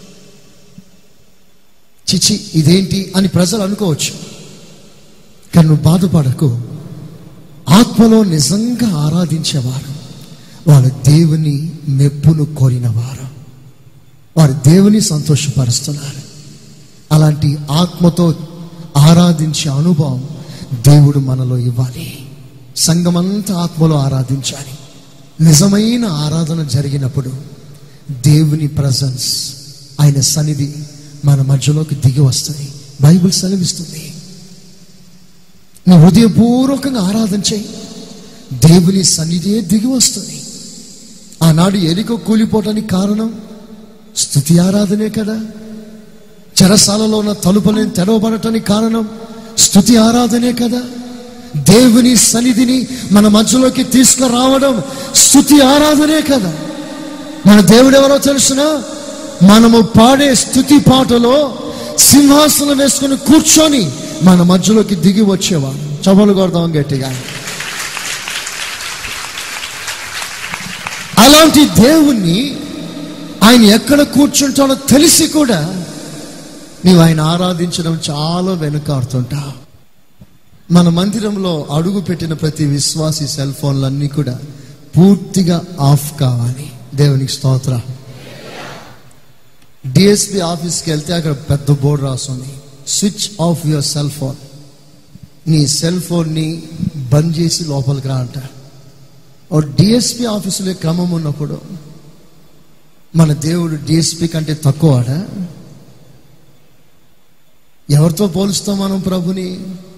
చిచి ఇదేంటి అని ప్రజలు అనుకోవచ్చు కానీ నువ్వు బాధపడకు ఆత్మలో నిజంగా ఆరాధించేవారు వారు దేవుని మెప్పును కోరినవారు వారు దేవుని సంతోషపరుస్తున్నారు అలాంటి ఆత్మతో ఆరాధించే అనుభవం దేవుడు మనలో ఇవ్వాలి సంఘమంతా ఆత్మలో ఆరాధించాలి నిజమైన ఆరాధన జరిగినప్పుడు దేవుని ప్రజెన్స్ ఆయన సన్నిధి మన మధ్యలోకి దిగి వస్తుంది బైబిల్ సెలవిస్తుంది నీ హృదయపూర్వకంగా ఆరాధన చేయి దేవుని సన్నిధియే దిగి వస్తుంది ఆనాడు ఎలికో కూలిపోవటానికి కారణం స్థుతి ఆరాధనే కదా చెరసాలలో ఉన్న తలుపులను తెరవబడటానికి కారణం స్థుతి ఆరాధనే కదా దేవుని సన్నిధిని మన మధ్యలోకి తీసుకురావడం స్థుతి ఆరాధనే కదా మన దేవుడు ఎవరో తెలుసునా మనము పాడే స్థుతి పాటలో సింహాసనం వేసుకొని కూర్చొని మన మధ్యలోకి దిగి వచ్చేవాడు చపలు కొడదాం గట్టిగా అలాంటి దేవుణ్ణి ఆయన ఎక్కడ కూర్చుంటాడో తెలిసి కూడా నీవు ఆయన ఆరాధించడం చాలా వెనుకాడుతుంటావు మన మందిరంలో అడుగు పెట్టిన ప్రతి విశ్వాసి సెల్ ఫోన్లన్నీ కూడా పూర్తిగా ఆఫ్ కావాలి దేవునికి స్తోత్ర డిఎస్పి ఆఫీస్కి వెళ్తే అక్కడ పెద్ద బోర్డు రాస్తుంది switch off your cell phone నీ సెల్ ఫోన్ని బంద్ చేసి లోపలికి రా అంట ఓ డిఎస్పి ఆఫీసులో క్రమం ఉన్నప్పుడు మన దేవుడు డిఎస్పి కంటే తక్కువడా ఎవరితో పోలుస్తాం మనం ప్రభుని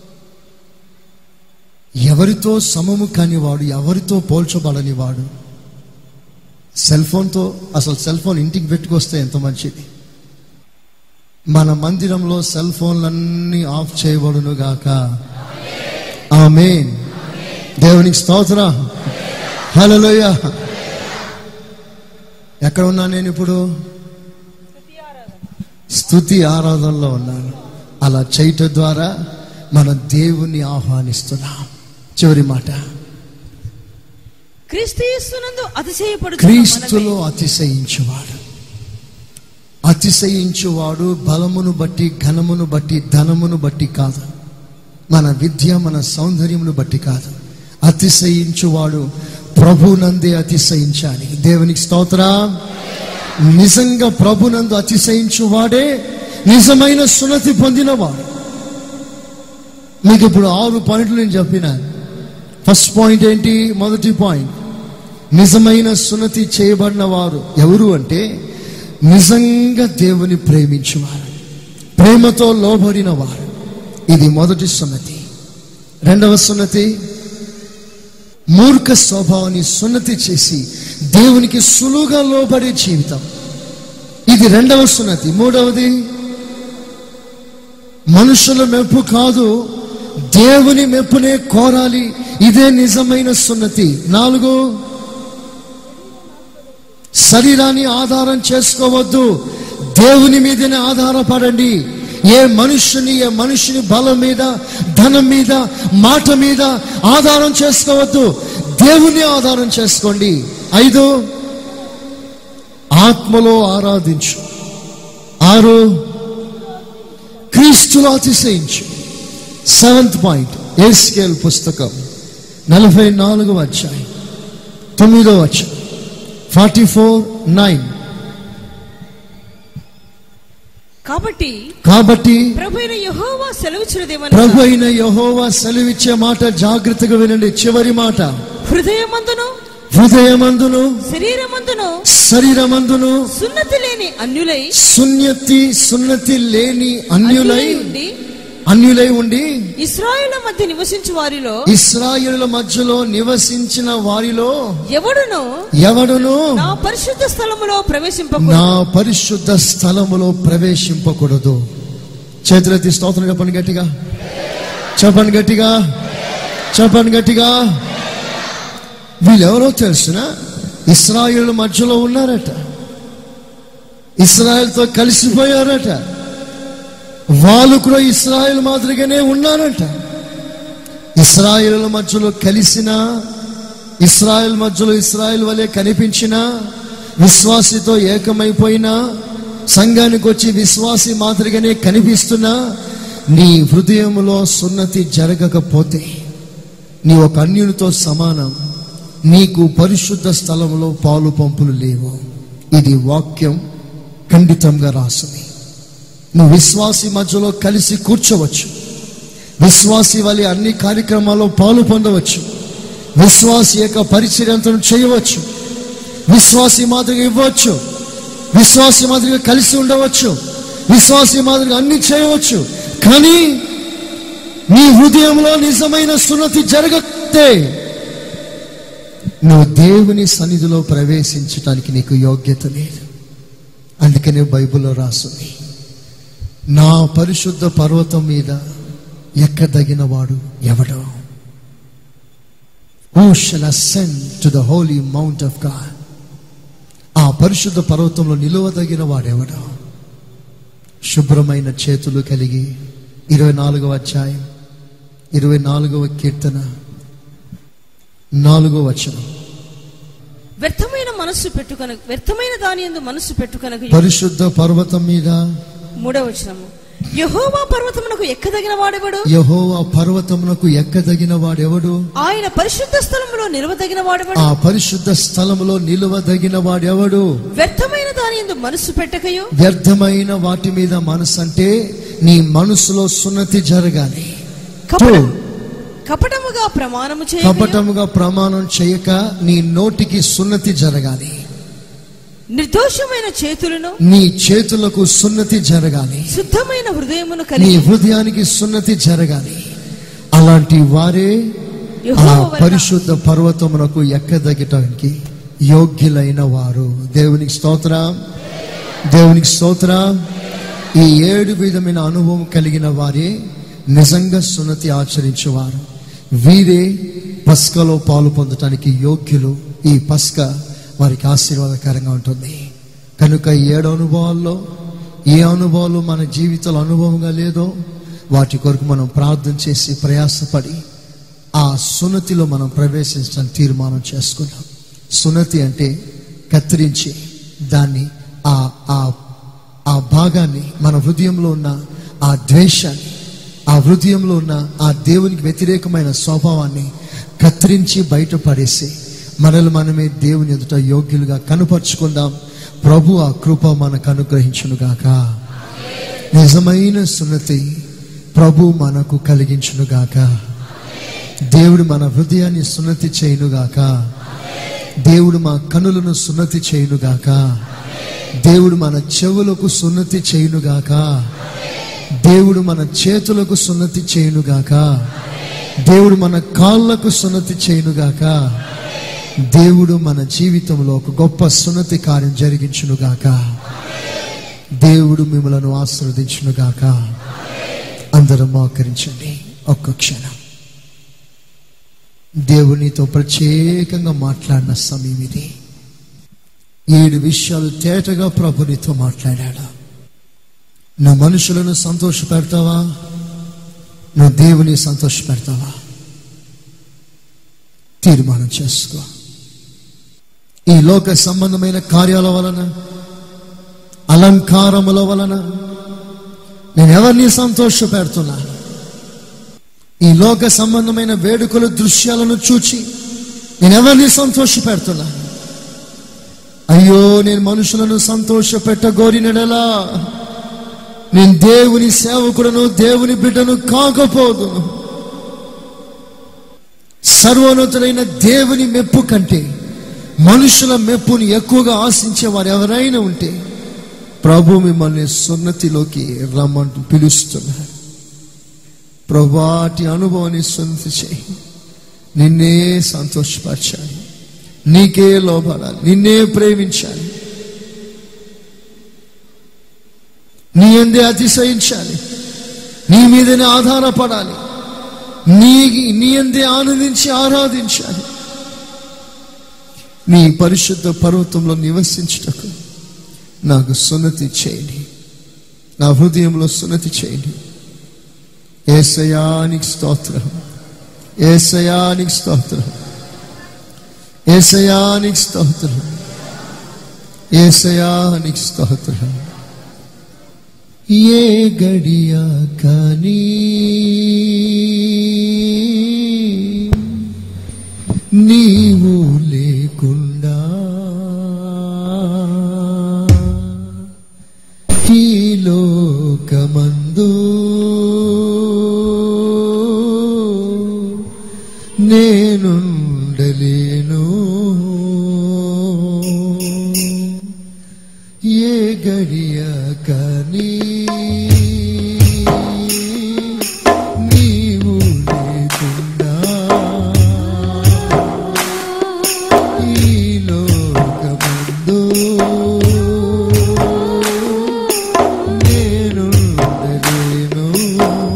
ఎవరితో సమము కానివాడు ఎవరితో పోల్చబడని వాడు సెల్ ఫోన్తో అసలు సెల్ ఫోన్ ఇంటికి పెట్టుకొస్తే ఎంత మంచిది మన మందిరంలో సెల్ ఫోన్లన్నీ ఆఫ్ చేయబడును గాక ఆమేన్ దేవునికి స్తోత్ర హలోయ ఎక్కడ ఉన్నా నేను ఇప్పుడు స్థుతి ఆరాధనలో ఉన్నాను అలా చేయటం ద్వారా మన దేవుణ్ణి ఆహ్వానిస్తున్నాం చివరి మాట క్రీస్తు యేసునందు అతిశయపడు క్రీస్తులో అతిశయించువాడు అతిశయించువాడు బలమును బట్టి ఘనమును బట్టి ధనమును బట్టి కాదు మన విద్య మన సౌందర్యమును బట్టి కాదు అతిశయించువాడు ప్రభునందే అతిశయించాలి దేవునికి స్తోత్ర నిజంగా ప్రభునందు అతిశయించువాడే నిజమైన సున్నతి పొందినవాడు మీకు ఇప్పుడు ఆరు పాయింట్లు నేను చెప్పినాను ఫస్ట్ పాయింట్ ఏంటి మొదటి పాయింట్ నిజమైన సున్నతి చేయబడిన వారు ఎవరు అంటే నిజంగా దేవుని ప్రేమించేవారు ప్రేమతో లోబడిన వారు ఇది మొదటి సున్నతి రెండవ సున్నతి మూర్ఖ స్వభావాన్ని సున్నతి చేసి దేవునికి సులువుగా లోబడే జీవితం ఇది రెండవ సున్నతి మూడవది మనుషుల మెప్పు కాదు దేవుని మెప్పునే కోరాలి ఇదే నిజమైన సున్నతి నాలుగు శరీరాన్ని ఆధారం చేసుకోవద్దు దేవుని మీదనే ఆధారపడండి ఏ మనుషుని ఏ మనుషుని బలం మీద ధనం మీద మాట మీద ఆధారం చేసుకోవద్దు దేవుని ఆధారం చేసుకోండి ఐదు ఆత్మలో ఆరాధించు ఆరు క్రీస్తులో అతిశయించు సెవెంత్ పాయింట్ ఏస్కేల్ పుస్తకం నలభై నాలుగు అధ్యాయం తొమ్మిదో వచ్చాయి ఫార్టీ ఫోర్ నైన్ కాబట్టి కాబట్టి ప్రభు అయిన యహోవా సెలవుచ్చినదేమనగా ప్రభు అయిన యహోవా సెలవిచ్చే మాట జాగ్రత్తగా వినండి చివరి మాట హృదయమందును హృదయమందును శరీరమందును శరీరమందును సున్నతి లేని అన్యులై సున్నతి సున్నతి లేని అన్యులై అన్యులై ఉండి అన్యులై ఉండి ఇస్రాయేల్ మధ్య నివసించు వారిలో ఇస్రాయేలుల మధ్యలో నివసించిన వారిలో ఎవడును ఎవడును నా పరిశుద్ధ స్థలములో ప్రవేశింపకు నా పరిశుద్ధ స్థలములో ప్రవేశింపకూడదు చేతులెత్తి స్తోత్రం చెప్పండి గట్టిగా చెప్పండి గట్టిగా చెప్పండి గట్టిగా వీళ్ళెవరో తెలుసిన ఇస్రాయేల్ మధ్యలో ఉన్నారట ఇస్రాయేల్తో కలిసిపోయారట వాళ్ళు కూడా ఇస్రాయేల్ మాదిరిగానే ఉన్నారట ఇస్రాయేల్ మధ్యలో కలిసిన ఇస్రాయేల్ మధ్యలో ఇస్రాయేల్ వలె కనిపించిన విశ్వాసితో ఏకమైపోయినా సంఘానికి వచ్చి విశ్వాసి మాదిరిగానే కనిపిస్తున్నా నీ హృదయంలో సున్నతి జరగకపోతే నీ ఒక అన్యునితో సమానం నీకు పరిశుద్ధ స్థలంలో పాలు పంపులు లేవు ఇది వాక్యం ఖండితంగా రాసింది నువ్వు విశ్వాసి మధ్యలో కలిసి కూర్చోవచ్చు విశ్వాసి వలె అన్ని కార్యక్రమాల్లో పాలు పొందవచ్చు విశ్వాసి యొక్క పరిచర్యంతో చేయవచ్చు విశ్వాసి మాదిరిగా ఇవ్వచ్చు విశ్వాసి మాదిరిగా కలిసి ఉండవచ్చు విశ్వాసి మాదిరిగా అన్ని చేయవచ్చు కానీ నీ హృదయంలో నిజమైన సున్నతి జరగతే నువ్వు దేవుని సన్నిధిలో ప్రవేశించటానికి నీకు యోగ్యత లేదు అందుకనే బైబిల్లో రాస్తుంది నా పరిశుద్ధ పర్వతం మీద ఎక్కదగిన వాడు ఎవడో who shall ascend to the holy mount of God ఆ పరిశుద్ధ పర్వతంలో నిలువదగిన వాడెవడో శుభ్రమైన చేతులు కలిగి ఇరవై నాలుగవ అధ్యాయం ఇరవై నాలుగవ కీర్తన నాలుగో వచనం వ్యర్థమైన మనస్సు పెట్టుకొన వ్యర్థమైన దాని ఎందు మనస్సు పెట్టుకొనక పరిశుద్ధ పర్వతం మీద మూడవ వచనము యహోవా పర్వతమునకు ఎక్కదగిన వాడెవడు యహోవా పర్వతమునకు ఎక్కదగిన వాడెవడు ఆయన పరిశుద్ధ స్థలములో నిలవదగిన వాడెవడు ఆ పరిశుద్ధ స్థలములో నిలువదగిన వాడెవడు వ్యర్థమైన దాని ఎందు మనస్సు పెట్టకయో వ్యర్థమైన వాటి మీద మనసు అంటే నీ మనసులో సున్నతి జరగాలి కపట కపటముగా ప్రమాణము చేయ కపటముగా ప్రమాణం చేయక నీ నోటికి సున్నతి జరగాలి నిర్దోషమైన చేతులను నీ చేతులకు సున్నతి జరగాలి శుద్ధమైన హృదయమును నీ కలిగి హృదయానికి సున్నతి జరగాలి అలాంటి వారే ఆ యెహోవా వలన పరిశుద్ధ పర్వతమునకు ఎక్కదగటానికి యోగ్యులైన వారు దేవునికి స్తోత్రం దేవునికి స్తోత్రం ఈ ఏడు విధమైన అనుభవం కలిగిన వారే నిజంగా సున్నతి ఆచరించేవారు వీరే పస్కలో పాలు పొందటానికి యోగ్యులు ఈ పస్క వారికి ఆశీర్వాదకరంగా ఉంటుంది కనుక ఈ ఏడు అనుభవాల్లో ఏ అనుభవాలు మన జీవితంలో అనుభవంగా లేదో వాటి కొరకు మనం ప్రార్థన చేసి ప్రయాసపడి ఆ సున్నతిలో మనం ప్రవేశించడానికి తీర్మానం చేసుకున్నాం సున్నతి అంటే కత్తిరించి దాన్ని ఆ ఆ ఆ భాగాన్ని మన హృదయంలో ఉన్న ఆ ద్వేషాన్ని ఆ హృదయంలో ఉన్న ఆ దేవునికి వ్యతిరేకమైన స్వభావాన్ని కత్తిరించి బయటపడేసి మనల్ని మనమే దేవుని ఎదుట యోగ్యులుగా కనుపరుచుకుందాం ప్రభు ఆ కృప మనకు అనుగ్రహించునుగాక నిజమైన సున్నతి ప్రభు మనకు కలిగించునుగాక దేవుడు మన హృదయాన్ని సున్నతి చేయునుగాక దేవుడు మా కనులను సున్నతి చేయునుగాక దేవుడు మన చెవులకు సున్నతి చేయునుగాక దేవుడు మన చేతులకు సున్నతి చేయునుగాక దేవుడు మన కాళ్ళకు సున్నతి చేయునుగాక దేవుడు మన జీవితంలో ఒక గొప్ప సున్నతి కార్యం జరిగించునుగాక దేవుడు మిమ్మలను ఆశీర్వదించునుగాక అందరం మోకరించండి ఒక్క క్షణం దేవునితో ప్రత్యేకంగా మాట్లాడిన సమయం ఇది ఏడు విషయాలు తేటగా ప్రభునితో మాట్లాడాడు నువ్వు మనుషులను సంతోష పెడతావా నువ్వు దేవుని సంతోష పెడతావా తీర్మానం చేసుకో ఈ లోక సంబంధమైన కార్యాల వలన అలంకారముల వలన నేను ఎవరిని సంతోష పెడుతున్నాను ఈ లోక సంబంధమైన వేడుకల దృశ్యాలను చూచి నేను ఎవరిని సంతోష పెడుతున్నాను అయ్యో నేను మనుషులను సంతోష పెట్టగోరినడలా నేను దేవుని సేవకుడను దేవుని బిడ్డను కాకపోదును సర్వోన్నతుడైన దేవుని మెప్పు కంటే మనుషుల మెప్పుని ఎక్కువగా ఆశించే వారు ఎవరైనా ఉంటే ప్రభు మిమ్మల్ని సున్నతిలోకి రమ్మంటూ పిలుస్తున్నారు ప్రభాటి అనుభవాన్ని సున్నతి చేయి నిన్నే సంతోషపరచాలి నీకే లోపడాలి నిన్నే ప్రేమించాలి నీ ఎందే అతిశయించాలి నీ మీదనే ఆధారపడాలి నీ నీ ఎందే ఆనందించి ఆరాధించాలి నీ పరిశుద్ధ పర్వతంలో నివసించుటకు నాకు సున్నతి చేయండి నా హృదయంలో సున్నతి చేయండి ఏసయానికి స్తోత్రం ఏసయానికి స్తోత్రం ఏసయానికి స్తోత్రం ఏసయానికి స్తోత్రం ఏ గడియ కానీ నీవు లేకుండా ఈ లోకమందు నేనుండలేను ఏ గడియ కానీ నీవు లేకుండా ఈ లోకమందు నేనుండలేను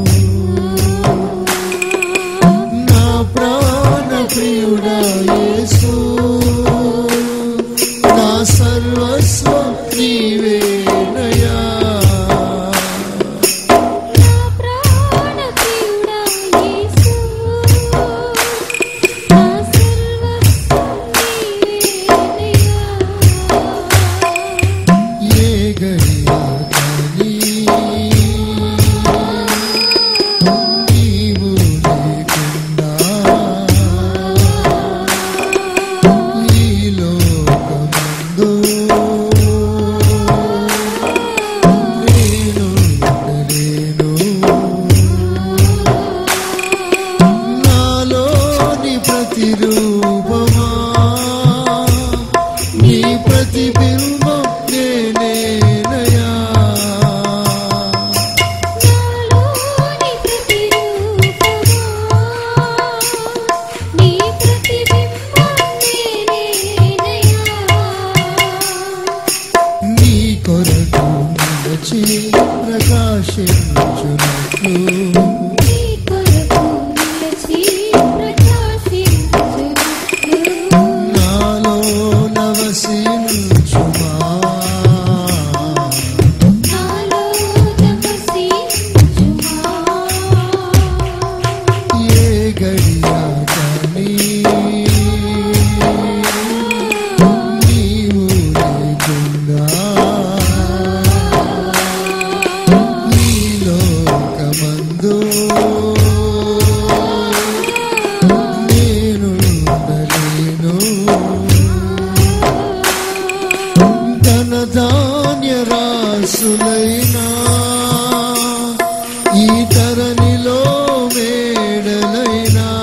ఈ తరణిలో మేడలైనా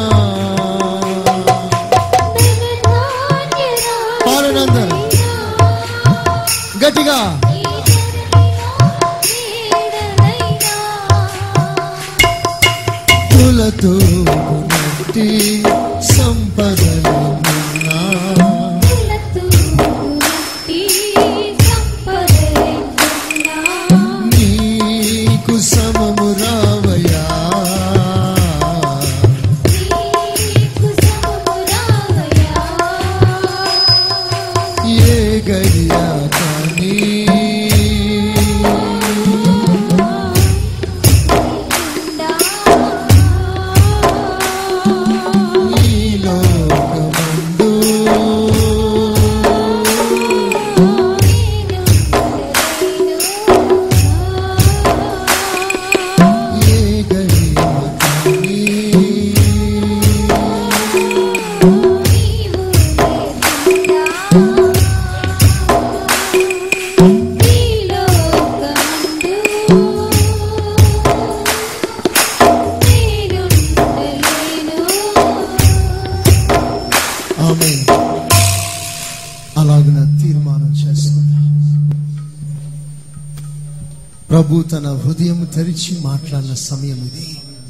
పాడండి అందరూ గట్టిగా కులతో నట్టి సంపదలున్నా నీకు సమము రావయా ఏ గడియా కానీ ఈ లోకమందు ఏ గడియా కానీ ఆమె అలాగున తీర్మానం చేసుకున్నా ప్రభు తన హృదయం తెరిచి మాట్లాడిన సమయం ఇది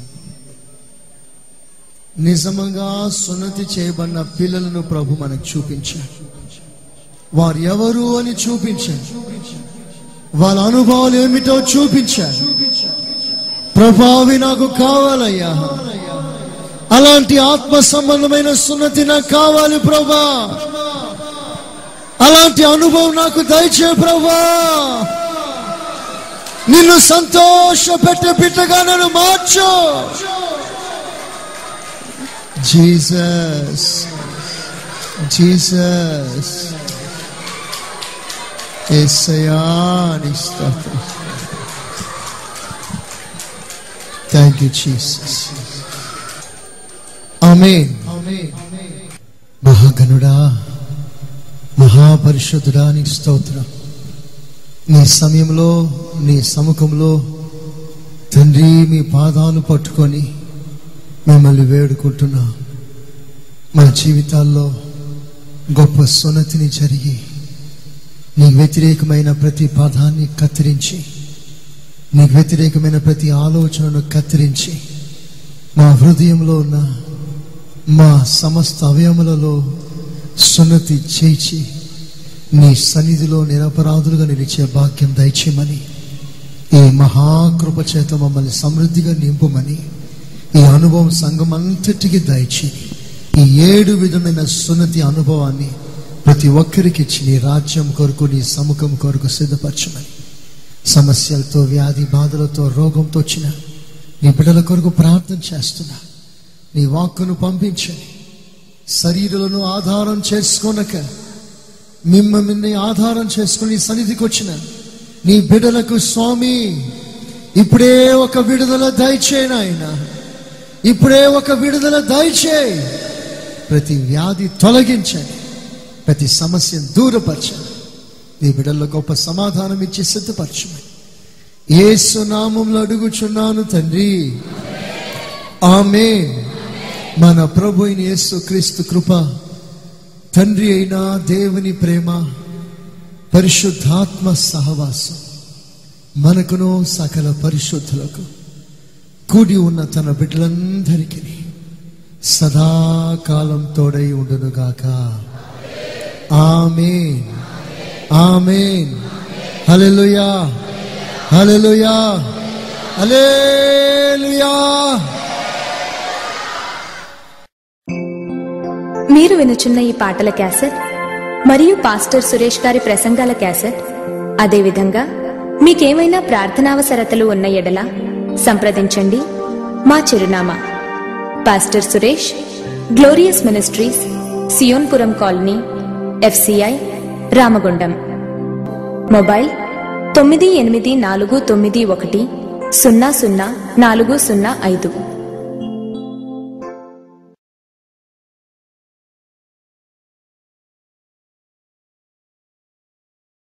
నిజంగా సున్నతి చేయబడిన పిల్లలను ప్రభు మనకు చూపించాడు వారు ఎవరు అని చూపించాడు వాళ్ళ అనుభవాలు ఏమిటో చూపించాడు ప్రభావి నాకు కావాలయ్యా అలాంటి ఆత్మ సంబంధమైన సున్నతి నాకు కావాలి ప్రభా అలాంటి అనుభవం నాకు దయచే ప్రభా నిన్ను సంతోష పెట్టే బిడ్డగా నన్ను మార్చు జీసస్ జీసస్ ఎస్సయాని స్తోత్రం థ్యాంక్ యూ జీసస్ ఆమేన్ మహాగణుడా మహాపరిశుద్ధుడా నీకు స్తోత్రం నీ సమయంలో నీ సముఖంలో తండ్రి మీ పాదాలు పట్టుకొని మిమ్మల్ని వేడుకుంటున్నా మా జీవితాల్లో గొప్ప సున్నతిని జరిగి నీకు వ్యతిరేకమైన ప్రతి పదాన్ని కత్తిరించి నీకు వ్యతిరేకమైన ప్రతి ఆలోచనను కత్తిరించి మా హృదయంలో ఉన్న మా సమస్త అవయములలో సున్నతి చేచి నీ సన్నిధిలో నిరపరాధులుగా నిలిచే భాగ్యం దయచేయమని ఈ మహాకృప చేత మమ్మల్ని సమృద్ధిగా నింపుమని ఈ అనుభవం సంఘం అంతటికి దయచి ఈ ఏడు విధమైన సున్నతి అనుభవాన్ని ప్రతి ఒక్కరికి ఇచ్చి నీ రాజ్యం కొరకు నీ సముఖం కొరకు సిద్ధపరచమని సమస్యలతో వ్యాధి బాధలతో రోగంతో వచ్చిన నీ బిడ్డల కొరకు ప్రార్థన చేస్తున్నా నీ వాక్కును పంపించండి శరీరాలను ఆధారం చేసుకోనక మిమ్మల్ని ఆధారం చేసుకుని నీ సన్నిధికి వచ్చిన నీ బిడ్డలకు స్వామి ఇప్పుడే ఒక విడుదల దయచేయను ఆయన ఇప్పుడే ఒక విడుదల దయచేయి ప్రతి వ్యాధి తొలగించండి ప్రతి సమస్యను దూరపరచండి నీ బిడ్డల్లో గొప్ప సమాధానం ఇచ్చి సిద్ధపరచమని ఏసు నామంలో అడుగుచున్నాను తండ్రి ఆమె మన ప్రభు అయిన యేసు క్రీస్తు కృప తండ్రి అయిన దేవుని ప్రేమ పరిశుద్ధాత్మ సహవాసం మనకును సకల పరిశుద్ధులకు కూడి ఉన్న తన బిడ్డలందరికీ సదాకాలం తోడై ఉండునుగాక ఆమేన్ ఆమేన్ హల్లెలూయా హల్లెలూయా హల్లెలూయా మీరు వినుచున్న ఈ పాటల క్యాసెట్ మరియు పాస్టర్ సురేష్ గారి ప్రసంగాల క్యాసెట్ అదేవిధంగా మీకేమైనా ప్రార్థనావసరతలు ఉన్న ఎడల సంప్రదించండి మా చిరునామా pastor Suresh glorious ministries Sionpuram colony FCI Ramagundam mobile తొమ్మిది ఎనిమిది నాలుగు తొమ్మిది ఒకటి సున్నా సున్నా నాలుగు సున్నా ఐదు